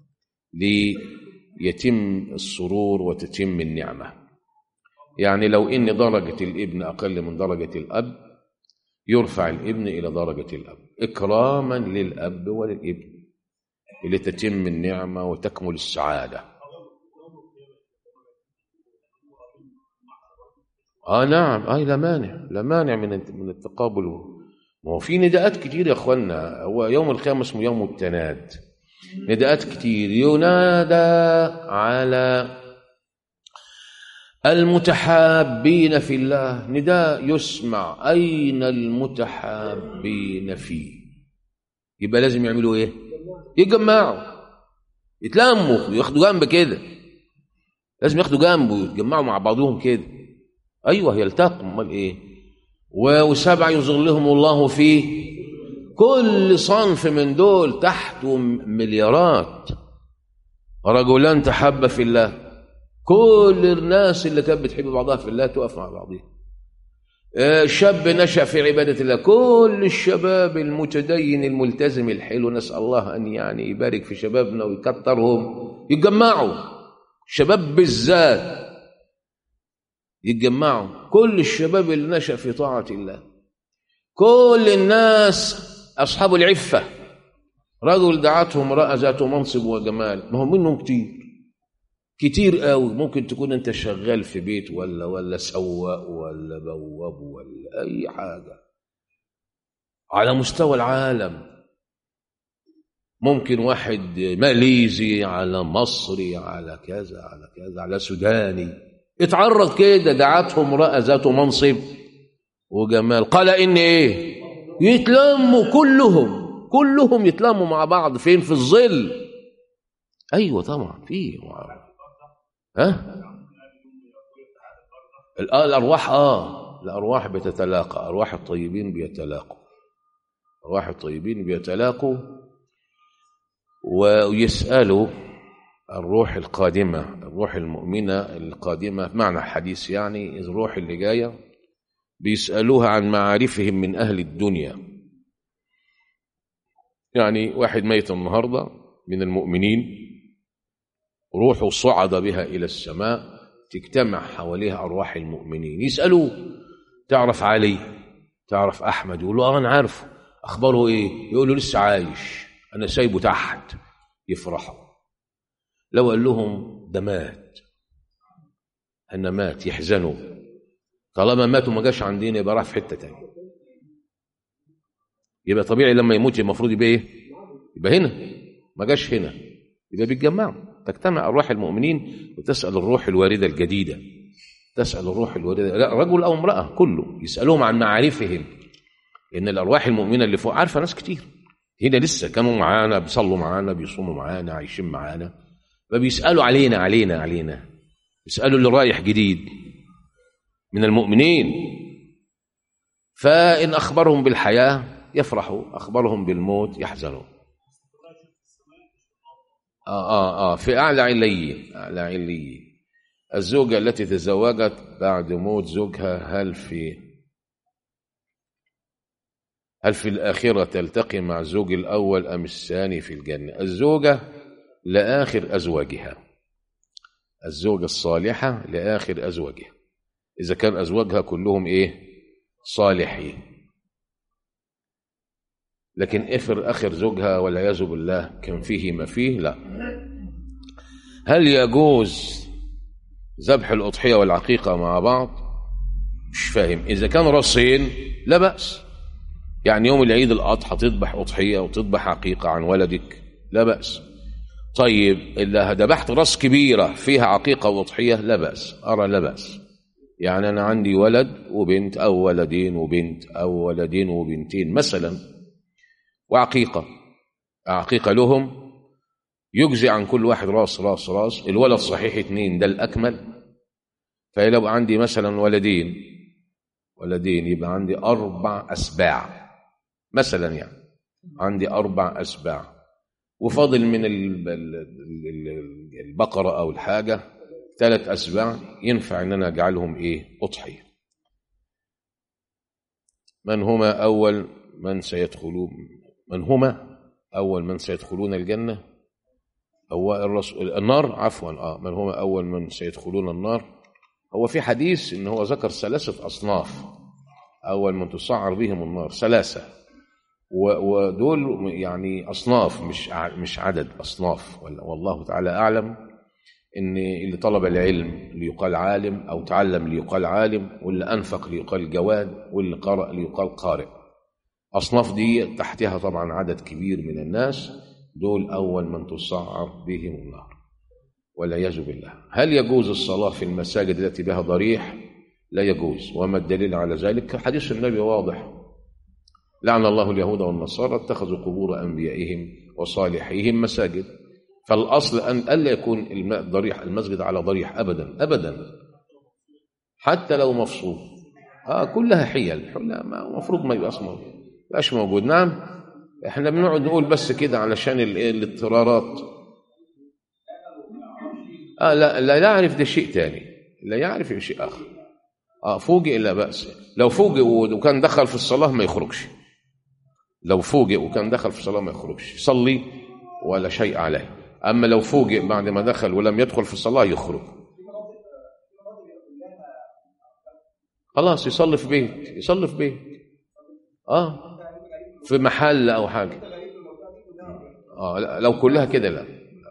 ليتم السرور وتتم النعمة يعني لو إن درجة الابن أقل من درجة الأب يرفع الابن إلى درجة الأب إكراما للأب وللابن لتتم النعمة وتكمل السعادة اه نعم اي لا مانع لا مانع من من التقابل ما هو في نداءات كتير يا اخوانا هو يوم القيامه اسمه يوم التناد نداءات كتير ينادى على المتحابين في الله نداء يسمع اين المتحابين فيه يبقى لازم يعملوا ايه يتجمعوا يتلموا وياخدوا جنب كده لازم ياخدوا جنب ويتجمعوا مع بعضهم كده ايوه يلتقوا امال ايه وسبع يظلهم الله في كل صنف من دول تحته مليارات رجلان تحب في الله كل الناس اللي كانت بتحب بعضها في الله تقف مع بعضها شاب نشأ في عبادة الله كل الشباب المتدين الملتزم الحلو نسأل الله أن يعني يبارك في شبابنا ويكترهم يتجمعوا شباب بالذات يتجمعوا كل الشباب اللي نشأ في طاعة الله كل الناس أصحاب العفة رجل دعته امرأة ذات منصب وجمال ما هو منهم كتير كتير قوي ممكن تكون انت شغال في بيت ولا ولا سواق ولا بواب ولا اي حاجه على مستوى العالم ممكن واحد ماليزي على مصري على كذا على كذا على سوداني اتعرض كده دعته امراه ذات منصب وجمال قال ان ايه يتلموا كلهم كلهم يتلموا مع بعض فين في الظل ايوه طبعا في ها الارواح اه الارواح بتتلاقى ارواح الطيبين بيتلاقوا ارواح الطيبين بيتلاقوا ويسالوا الروح القادمه الروح المؤمنه القادمه معنى الحديث يعني الروح اللي جايه بيسالوها عن معارفهم من اهل الدنيا يعني واحد ميت النهارده من المؤمنين روحه صعد بها إلى السماء تجتمع حواليها أرواح المؤمنين يسألوه تعرف علي تعرف أحمد يقول له آه أنا عارفه أخباره إيه يقول له لسه عايش أنا سايبه تحت يفرحوا لو قال لهم ده مات أنا مات يحزنوا طالما مات وما جاش عندنا يبقى راح في حتة تانية يبقى طبيعي لما يموت المفروض يبقى إيه يبقى هنا ما جاش هنا يبقى بيتجمعوا تجتمع أرواح المؤمنين وتسأل الروح الواردة الجديدة تسأل الروح الواردة لا رجل أو امرأة كله يسألهم عن معارفهم إن الأرواح المؤمنة اللي فوق عارفة ناس كتير هنا لسه كانوا معانا بيصلوا معانا بيصوموا معانا عايشين معانا فبيسألوا علينا علينا علينا يسألوا اللي رايح جديد من المؤمنين فإن أخبرهم بالحياة يفرحوا أخبرهم بالموت يحزنوا آه آه آه في أعلى عليين أعلى عليين الزوجة التي تزوجت بعد موت زوجها هل في هل في الآخرة تلتقي مع الزوج الأول أم الثاني في الجنة الزوجة لآخر أزواجها الزوجة الصالحة لآخر أزواجها إذا كان أزواجها كلهم إيه صالحين لكن افر آخر زوجها والعياذ بالله كان فيه ما فيه لا هل يجوز ذبح الأضحية والعقيقة مع بعض مش فاهم إذا كان رصين لا بأس يعني يوم العيد الأضحى تذبح أضحية وتذبح عقيقة عن ولدك لا بأس طيب إذا ذبحت راس كبيرة فيها عقيقة وأضحية لا بأس أرى لا بأس يعني أنا عندي ولد وبنت أو ولدين وبنت أو ولدين وبنتين مثلا وعقيقة عقيقة لهم يجزي عن كل واحد راس راس راس الولد صحيح اتنين ده الأكمل فلو عندي مثلا ولدين ولدين يبقى عندي أربع أسباع مثلا يعني عندي أربع أسباع وفاضل من البقرة أو الحاجة ثلاث أسباع ينفع أن أنا أجعلهم إيه أضحية من هما أول من سيدخلون من هما أول من سيدخلون الجنة هو الرسول النار عفوا آه من هما أول من سيدخلون النار هو في حديث إن هو ذكر ثلاثة أصناف أول من تسعر بهم النار ثلاثة ودول يعني أصناف مش مش عدد أصناف والله تعالى أعلم إن اللي طلب العلم ليقال عالم أو تعلم ليقال عالم واللي أنفق ليقال جواد واللي قرأ ليقال قارئ أصناف دي تحتها طبعا عدد كبير من الناس دول أول من تصعر بهم النار والعياذ بالله هل يجوز الصلاة في المساجد التي بها ضريح لا يجوز وما الدليل على ذلك حديث النبي واضح لعن الله اليهود والنصارى اتخذوا قبور أنبيائهم وصالحيهم مساجد فالأصل أن ألا يكون الماء ضريح المسجد على ضريح أبدا أبدا حتى لو مفصول آه كلها حيل المفروض ما يبقاش موجود يبقاش موجود نعم احنا بنقعد نقول بس كده علشان الاضطرارات آه لا لا يعرف ده شيء تاني لا يعرف شيء آخر آه فوجئ لا بأس لو فوجئ وكان دخل في الصلاة ما يخرجش لو فوجئ وكان دخل في الصلاة ما يخرجش يصلي ولا شيء عليه أما لو فوجئ بعد ما دخل ولم يدخل في الصلاة يخرج خلاص يصلي في بيت يصلي في بيت اه في محل أو حاجة اه لا لو كلها كده لا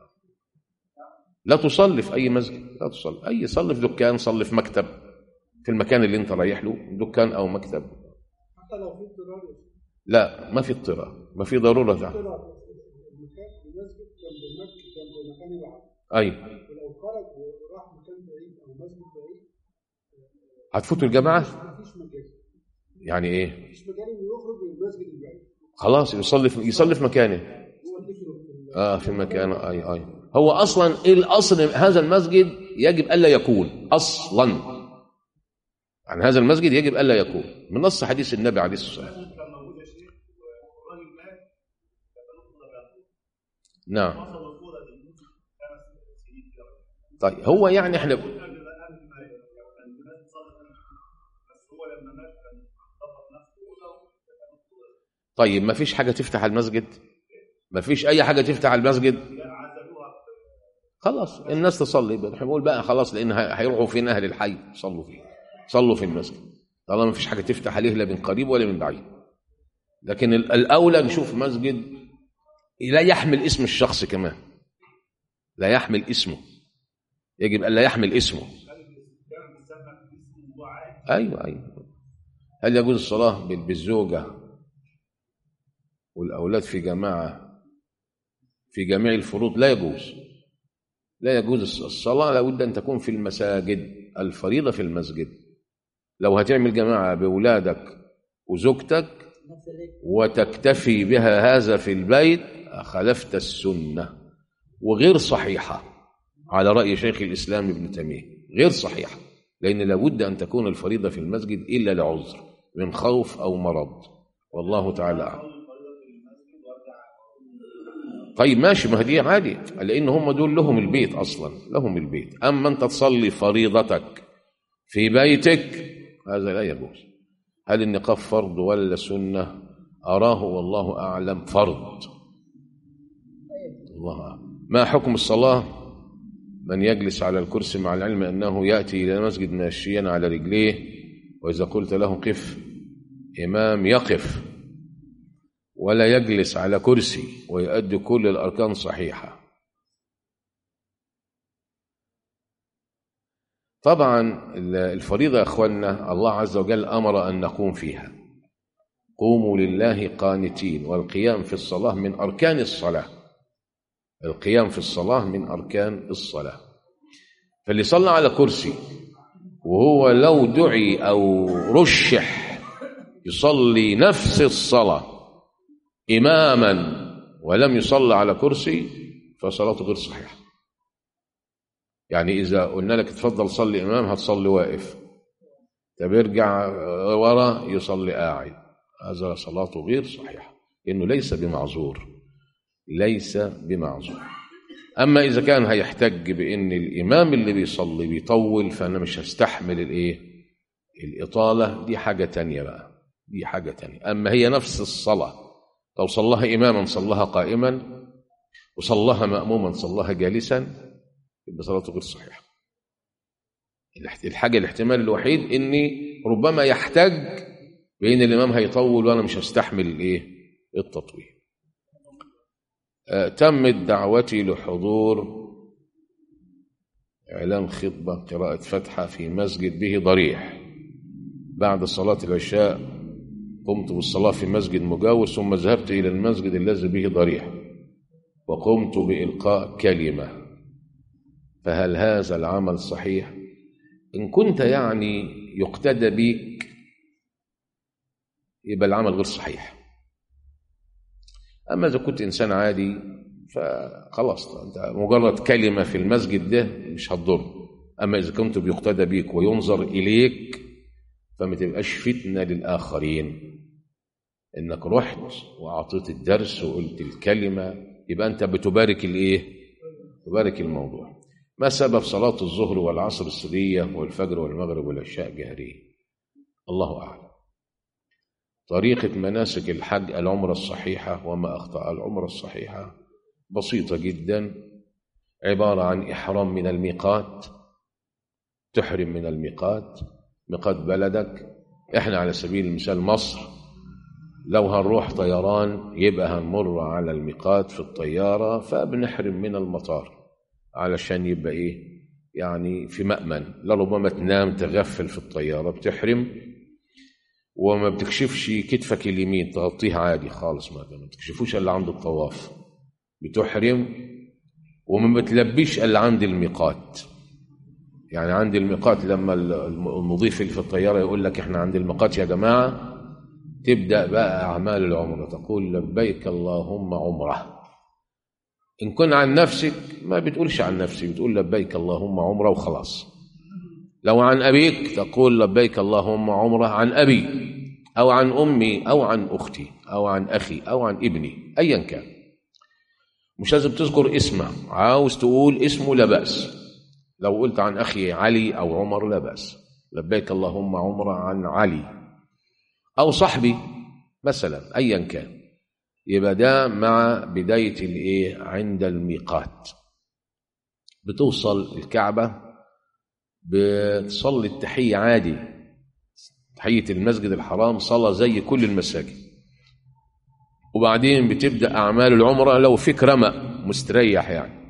لا تصلي في أي مسجد لا تصلي أي صلي في دكان صلي في مكتب في المكان اللي أنت رايح له دكان أو مكتب حتى لو في اضطرار لا ما في اضطرار ما في ضرورة ده. اضطرار المسجد جنب المسجد جنب مكان العمل أيوة ولو خرج وراح مكان بعيد او مسجد بعيد هتفوتوا الجماعة مفيش مجال يعني إيه مفيش مجال انه يخرج من المسجد البعيد خلاص يصلي في يصلي في مكانه هو اللي في اه في مكانه اي اي هو اصلا ايه الاصل هذا المسجد يجب الا يكون اصلا عن هذا المسجد يجب الا يكون من نص حديث النبي عليه الصلاه والسلام نعم طيب هو يعني احنا طيب ما فيش حاجه تفتح المسجد ما فيش اي حاجه تفتح المسجد خلاص الناس تصلي احنا بنقول بقى خلاص لان هي- هيروحوا فين اهل الحي صلوا فيه صلوا في المسجد طالما ما فيش حاجه تفتح عليه لا من قريب ولا من بعيد لكن ال- الاولى نشوف مسجد لا يحمل اسم الشخص كمان لا يحمل اسمه يجب ان لا يحمل اسمه ايوه ايوه هل يجوز الصلاه بال- بالزوجه والاولاد في جماعه في جميع الفروض لا يجوز لا يجوز الصلاه لابد ان تكون في المساجد الفريضه في المسجد لو هتعمل جماعه باولادك وزوجتك وتكتفي بها هذا في البيت خلفت السنه وغير صحيحه على راي شيخ الاسلام ابن تيميه غير صحيحه لان لابد ان تكون الفريضه في المسجد الا لعذر من خوف او مرض والله تعالى اعلم طيب ماشي ما دي عادي لان هم دول لهم البيت اصلا لهم البيت اما انت تصلي فريضتك في بيتك هذا لا يجوز هل النقاب فرض ولا سنه اراه والله اعلم فرض الله أعلم. ما حكم الصلاه من يجلس على الكرسي مع العلم انه ياتي الى المسجد ماشيا على رجليه واذا قلت له قف امام يقف ولا يجلس على كرسي ويؤدي كل الاركان صحيحه طبعا الفريضه يا اخواننا الله عز وجل امر ان نقوم فيها قوموا لله قانتين والقيام في الصلاه من اركان الصلاه القيام في الصلاه من اركان الصلاه فاللي صلى على كرسي وهو لو دعي او رشح يصلي نفس الصلاه إماما ولم يصلى على كرسي فصلاته غير صحيحة يعني إذا قلنا لك تفضل صلي إمام هتصلي واقف طب يرجع ورا يصلي قاعد هذا صلاته غير صحيحة لأنه ليس بمعذور ليس بمعذور أما إذا كان هيحتج بأن الإمام اللي بيصلي بيطول فأنا مش هستحمل الإيه الإطالة دي حاجة تانية بقى دي حاجة تانية أما هي نفس الصلاة لو صلاها إماما صلاها قائما وصلاها مأموما صلاها جالسا يبقى صلاته غير صحيحة الحاجة الاحتمال الوحيد إني ربما يحتاج بين الإمام هيطول وأنا مش هستحمل الإيه التطويل آه تمت دعوتي لحضور إعلان خطبة قراءة فتحة في مسجد به ضريح بعد صلاة العشاء قمت بالصلاة في مسجد مجاور ثم ذهبت إلى المسجد الذي به ضريح وقمت بإلقاء كلمة فهل هذا العمل صحيح إن كنت يعني يقتدى بك يبقى العمل غير صحيح أما إذا كنت إنسان عادي فخلاص أنت مجرد كلمة في المسجد ده مش هتضر أما إذا كنت بيقتدى بك وينظر إليك فما تبقاش فتنة للآخرين إنك رحت وأعطيت الدرس وقلت الكلمة يبقى أنت بتبارك الإيه؟ تبارك الموضوع ما سبب صلاة الظهر والعصر السرية والفجر والمغرب والعشاء جهرية الله أعلم طريقة مناسك الحج العمرة الصحيحة وما أخطأ العمرة الصحيحة بسيطة جدا عبارة عن إحرام من الميقات تحرم من الميقات ميقات بلدك احنا على سبيل المثال مصر لو هنروح طيران يبقى هنمر على الميقات في الطيارة فبنحرم من المطار علشان يبقى ايه يعني في مأمن لربما تنام تغفل في الطيارة بتحرم وما بتكشفش كتفك اليمين تغطيها عادي خالص ما بتكشفوش الا عند الطواف بتحرم وما بتلبيش الا عند الميقات يعني عند الميقات لما المضيف اللي في الطياره يقول لك احنا عند الميقات يا جماعه تبدا بقى اعمال العمره تقول لبيك اللهم عمره ان كن عن نفسك ما بتقولش عن نفسي بتقول لبيك اللهم عمره وخلاص لو عن ابيك تقول لبيك اللهم عمره عن ابي او عن امي او عن اختي او عن اخي او عن ابني ايا كان مش لازم تذكر اسمه عاوز تقول اسمه لا باس لو قلت عن اخي علي او عمر لا باس لبيك اللهم عمره عن علي او صاحبي مثلا ايا كان يبقى ده مع بدايه الايه عند الميقات بتوصل الكعبه بتصلي التحيه عادي تحيه المسجد الحرام صلاه زي كل المساجد وبعدين بتبدا اعمال العمره لو فيك رمق مستريح يعني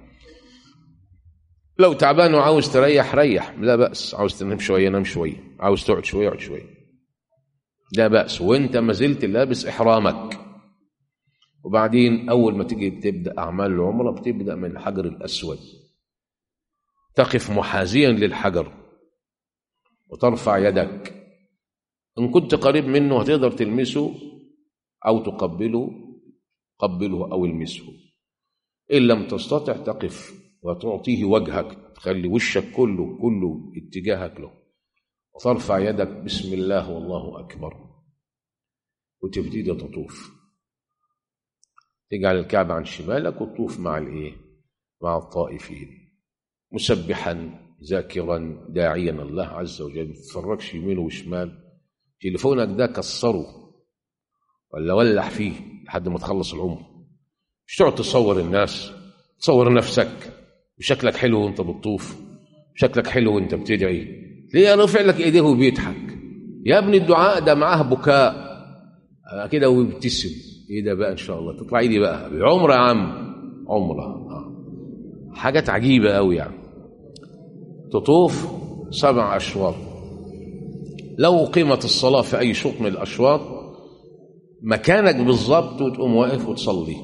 لو تعبان وعاوز تريح ريح لا بأس عاوز تنام شوية نام شوية عاوز تقعد شوية اقعد شوية لا بأس وانت ما زلت لابس إحرامك وبعدين أول ما تيجي تبدأ أعمال العمرة بتبدأ من الحجر الأسود تقف محاذيا للحجر وترفع يدك إن كنت قريب منه هتقدر تلمسه أو تقبله قبله أو المسه إن لم تستطع تقف وتعطيه وجهك تخلي وشك كله كله اتجاهك له وترفع يدك بسم الله والله أكبر وتبتدي تطوف تجعل الكعبة عن شمالك وتطوف مع الايه مع الطائفين مسبحا ذاكرا داعيا الله عز وجل ما تتفرجش يمين وشمال تليفونك ده كسره ولا ولح فيه لحد ما تخلص العمر مش تقعد تصور الناس تصور نفسك وشكلك حلو وانت بتطوف شكلك حلو وانت بتدعي ليه رافع لك ايديه وبيضحك يا ابني الدعاء ده معاه بكاء آه كده ويبتسم ايه ده بقى ان شاء الله تطلع ايدي بقى عمره يا عم عمره آه. حاجات عجيبه قوي يعني تطوف سبع اشواط لو قيمت الصلاه في اي شوط من الاشواط مكانك بالظبط وتقوم واقف وتصلي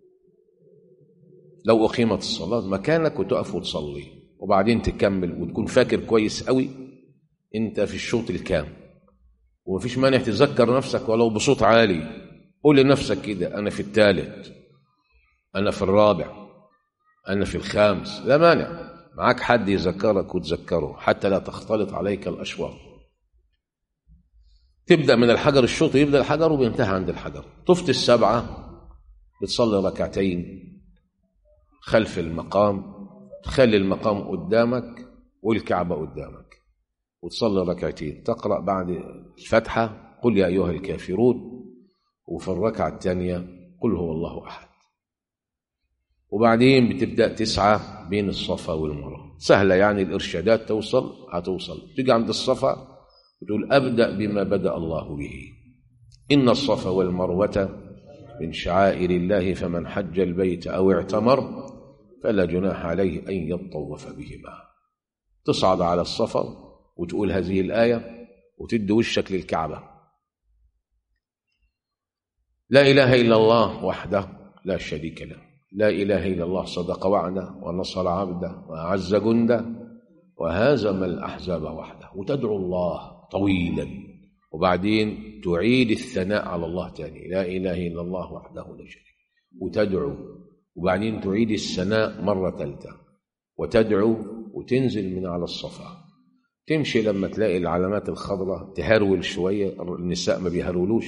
لو أقيمت الصلاة مكانك وتقف وتصلي وبعدين تكمل وتكون فاكر كويس قوي انت في الشوط الكام ومفيش مانع تذكر نفسك ولو بصوت عالي قول لنفسك كده انا في الثالث انا في الرابع انا في الخامس لا مانع معاك حد يذكرك وتذكره حتى لا تختلط عليك الاشواط تبدا من الحجر الشوط يبدا الحجر وبينتهي عند الحجر طفت السبعه بتصلي ركعتين خلف المقام تخلي المقام قدامك والكعبة قدامك وتصلي ركعتين تقرأ بعد الفتحة قل يا أيها الكافرون وفي الركعة الثانية قل هو الله أحد وبعدين بتبدأ تسعى بين الصفا والمروة سهلة يعني الإرشادات توصل هتوصل تيجي عند الصفا وتقول أبدأ بما بدأ الله به إن الصفا والمروة من شعائر الله فمن حج البيت أو اعتمر فلا جناح عليه أن يطوف بهما تصعد على الصفا وتقول هذه الآية وتدي وشك للكعبة لا إله إلا الله وحده لا شريك له لا إله إلا الله صدق وعده ونصر عبده وأعز جنده وهزم الأحزاب وحده وتدعو الله طويلا وبعدين تعيد الثناء على الله تاني لا إله إلا الله وحده لا شريك وتدعو وبعدين تعيد الثناء مرة ثالثة وتدعو وتنزل من على الصفا تمشي لما تلاقي العلامات الخضراء تهرول شوية النساء ما بيهرولوش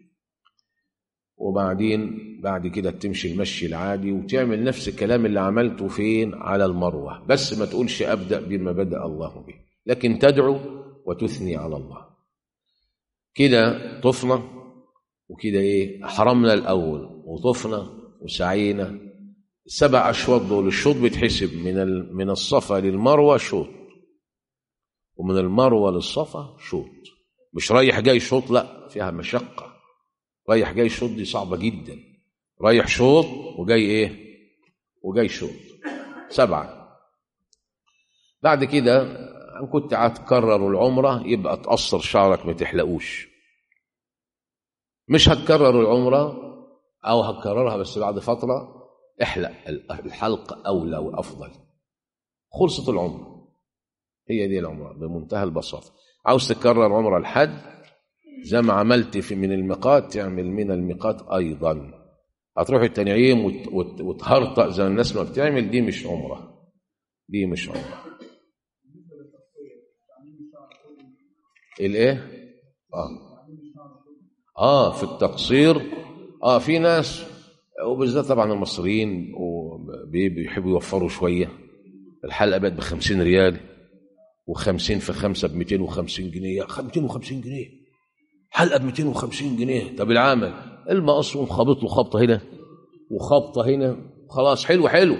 وبعدين بعد كده تمشي المشي العادي وتعمل نفس الكلام اللي عملته فين على المروة بس ما تقولش أبدأ بما بدأ الله به لكن تدعو وتثني على الله كده طفنا وكده ايه حرمنا الأول وطفنا وسعينا السبع أشواط دول الشوط بيتحسب من من الصفا للمروة شوط ومن المروة للصفا شوط مش رايح جاي شوط لا فيها مشقة رايح جاي شوط دي صعبة جدا رايح شوط وجاي ايه وجاي شوط سبعة بعد كده ان كنت هتكرر العمرة يبقى تقصر شعرك ما تحلقوش مش هتكرر العمرة او هتكررها بس بعد فترة احلق الحلق اولى وافضل خلصت العمرة هي دي العمرة بمنتهى البساطة عاوز تكرر عمرة الحج زي ما عملت في من الميقات تعمل من الميقات ايضا هتروح التنعيم وت- وت- وتهرطق زي الناس ما بتعمل دي مش عمره دي مش عمره الايه اه اه في التقصير اه في ناس وبالذات طبعا المصريين وبي- بيحبوا يوفروا شويه الحلقه بقت ب 50 ريال و50 في 5 ب 250 جنيه يا أخي 250 جنيه حلقه ب 250 جنيه طب العامل المقص وخابط له خبطه هنا وخبطه هنا خلاص حلو حلو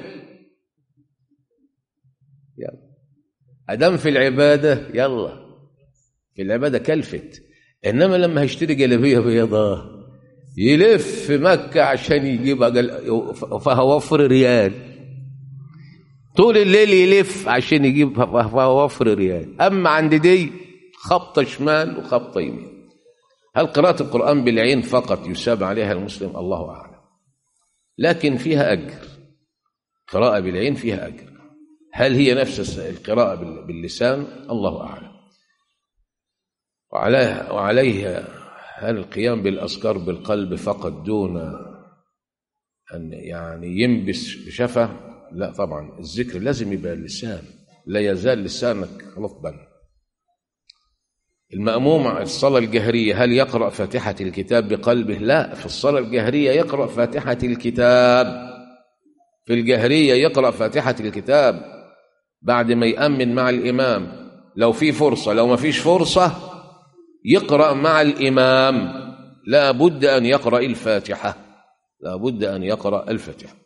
يلا ادام في العباده يلا في العباده كلفت انما لما هيشتري جلابيه بيضاء يلف في مكه عشان يجيبها جل... فهوفر ريال طول الليل يلف عشان يجيب فهوفر ريال اما عند دي خبطه شمال وخبطه يمين هل قراءة القرآن بالعين فقط يساب عليها المسلم الله أعلم لكن فيها أجر قراءة بالعين فيها أجر هل هي نفس القراءة بال- باللسان الله أعلم وعليها وعليها هل القيام بالأذكار بالقلب فقط دون أن يعني ينبس بشفة لا طبعا الذكر لازم يبقى اللسان لا يزال لسانك رطبا المأموم في الصلاة الجهرية هل يقرأ فاتحة الكتاب بقلبه لا في الصلاة الجهرية يقرأ فاتحة الكتاب في الجهرية يقرأ فاتحة الكتاب بعد ما يأمن مع الإمام لو في فرصة لو ما فيش فرصة يقرأ مع الإمام لا بد أن يقرأ الفاتحة لا بد أن يقرأ الفاتحة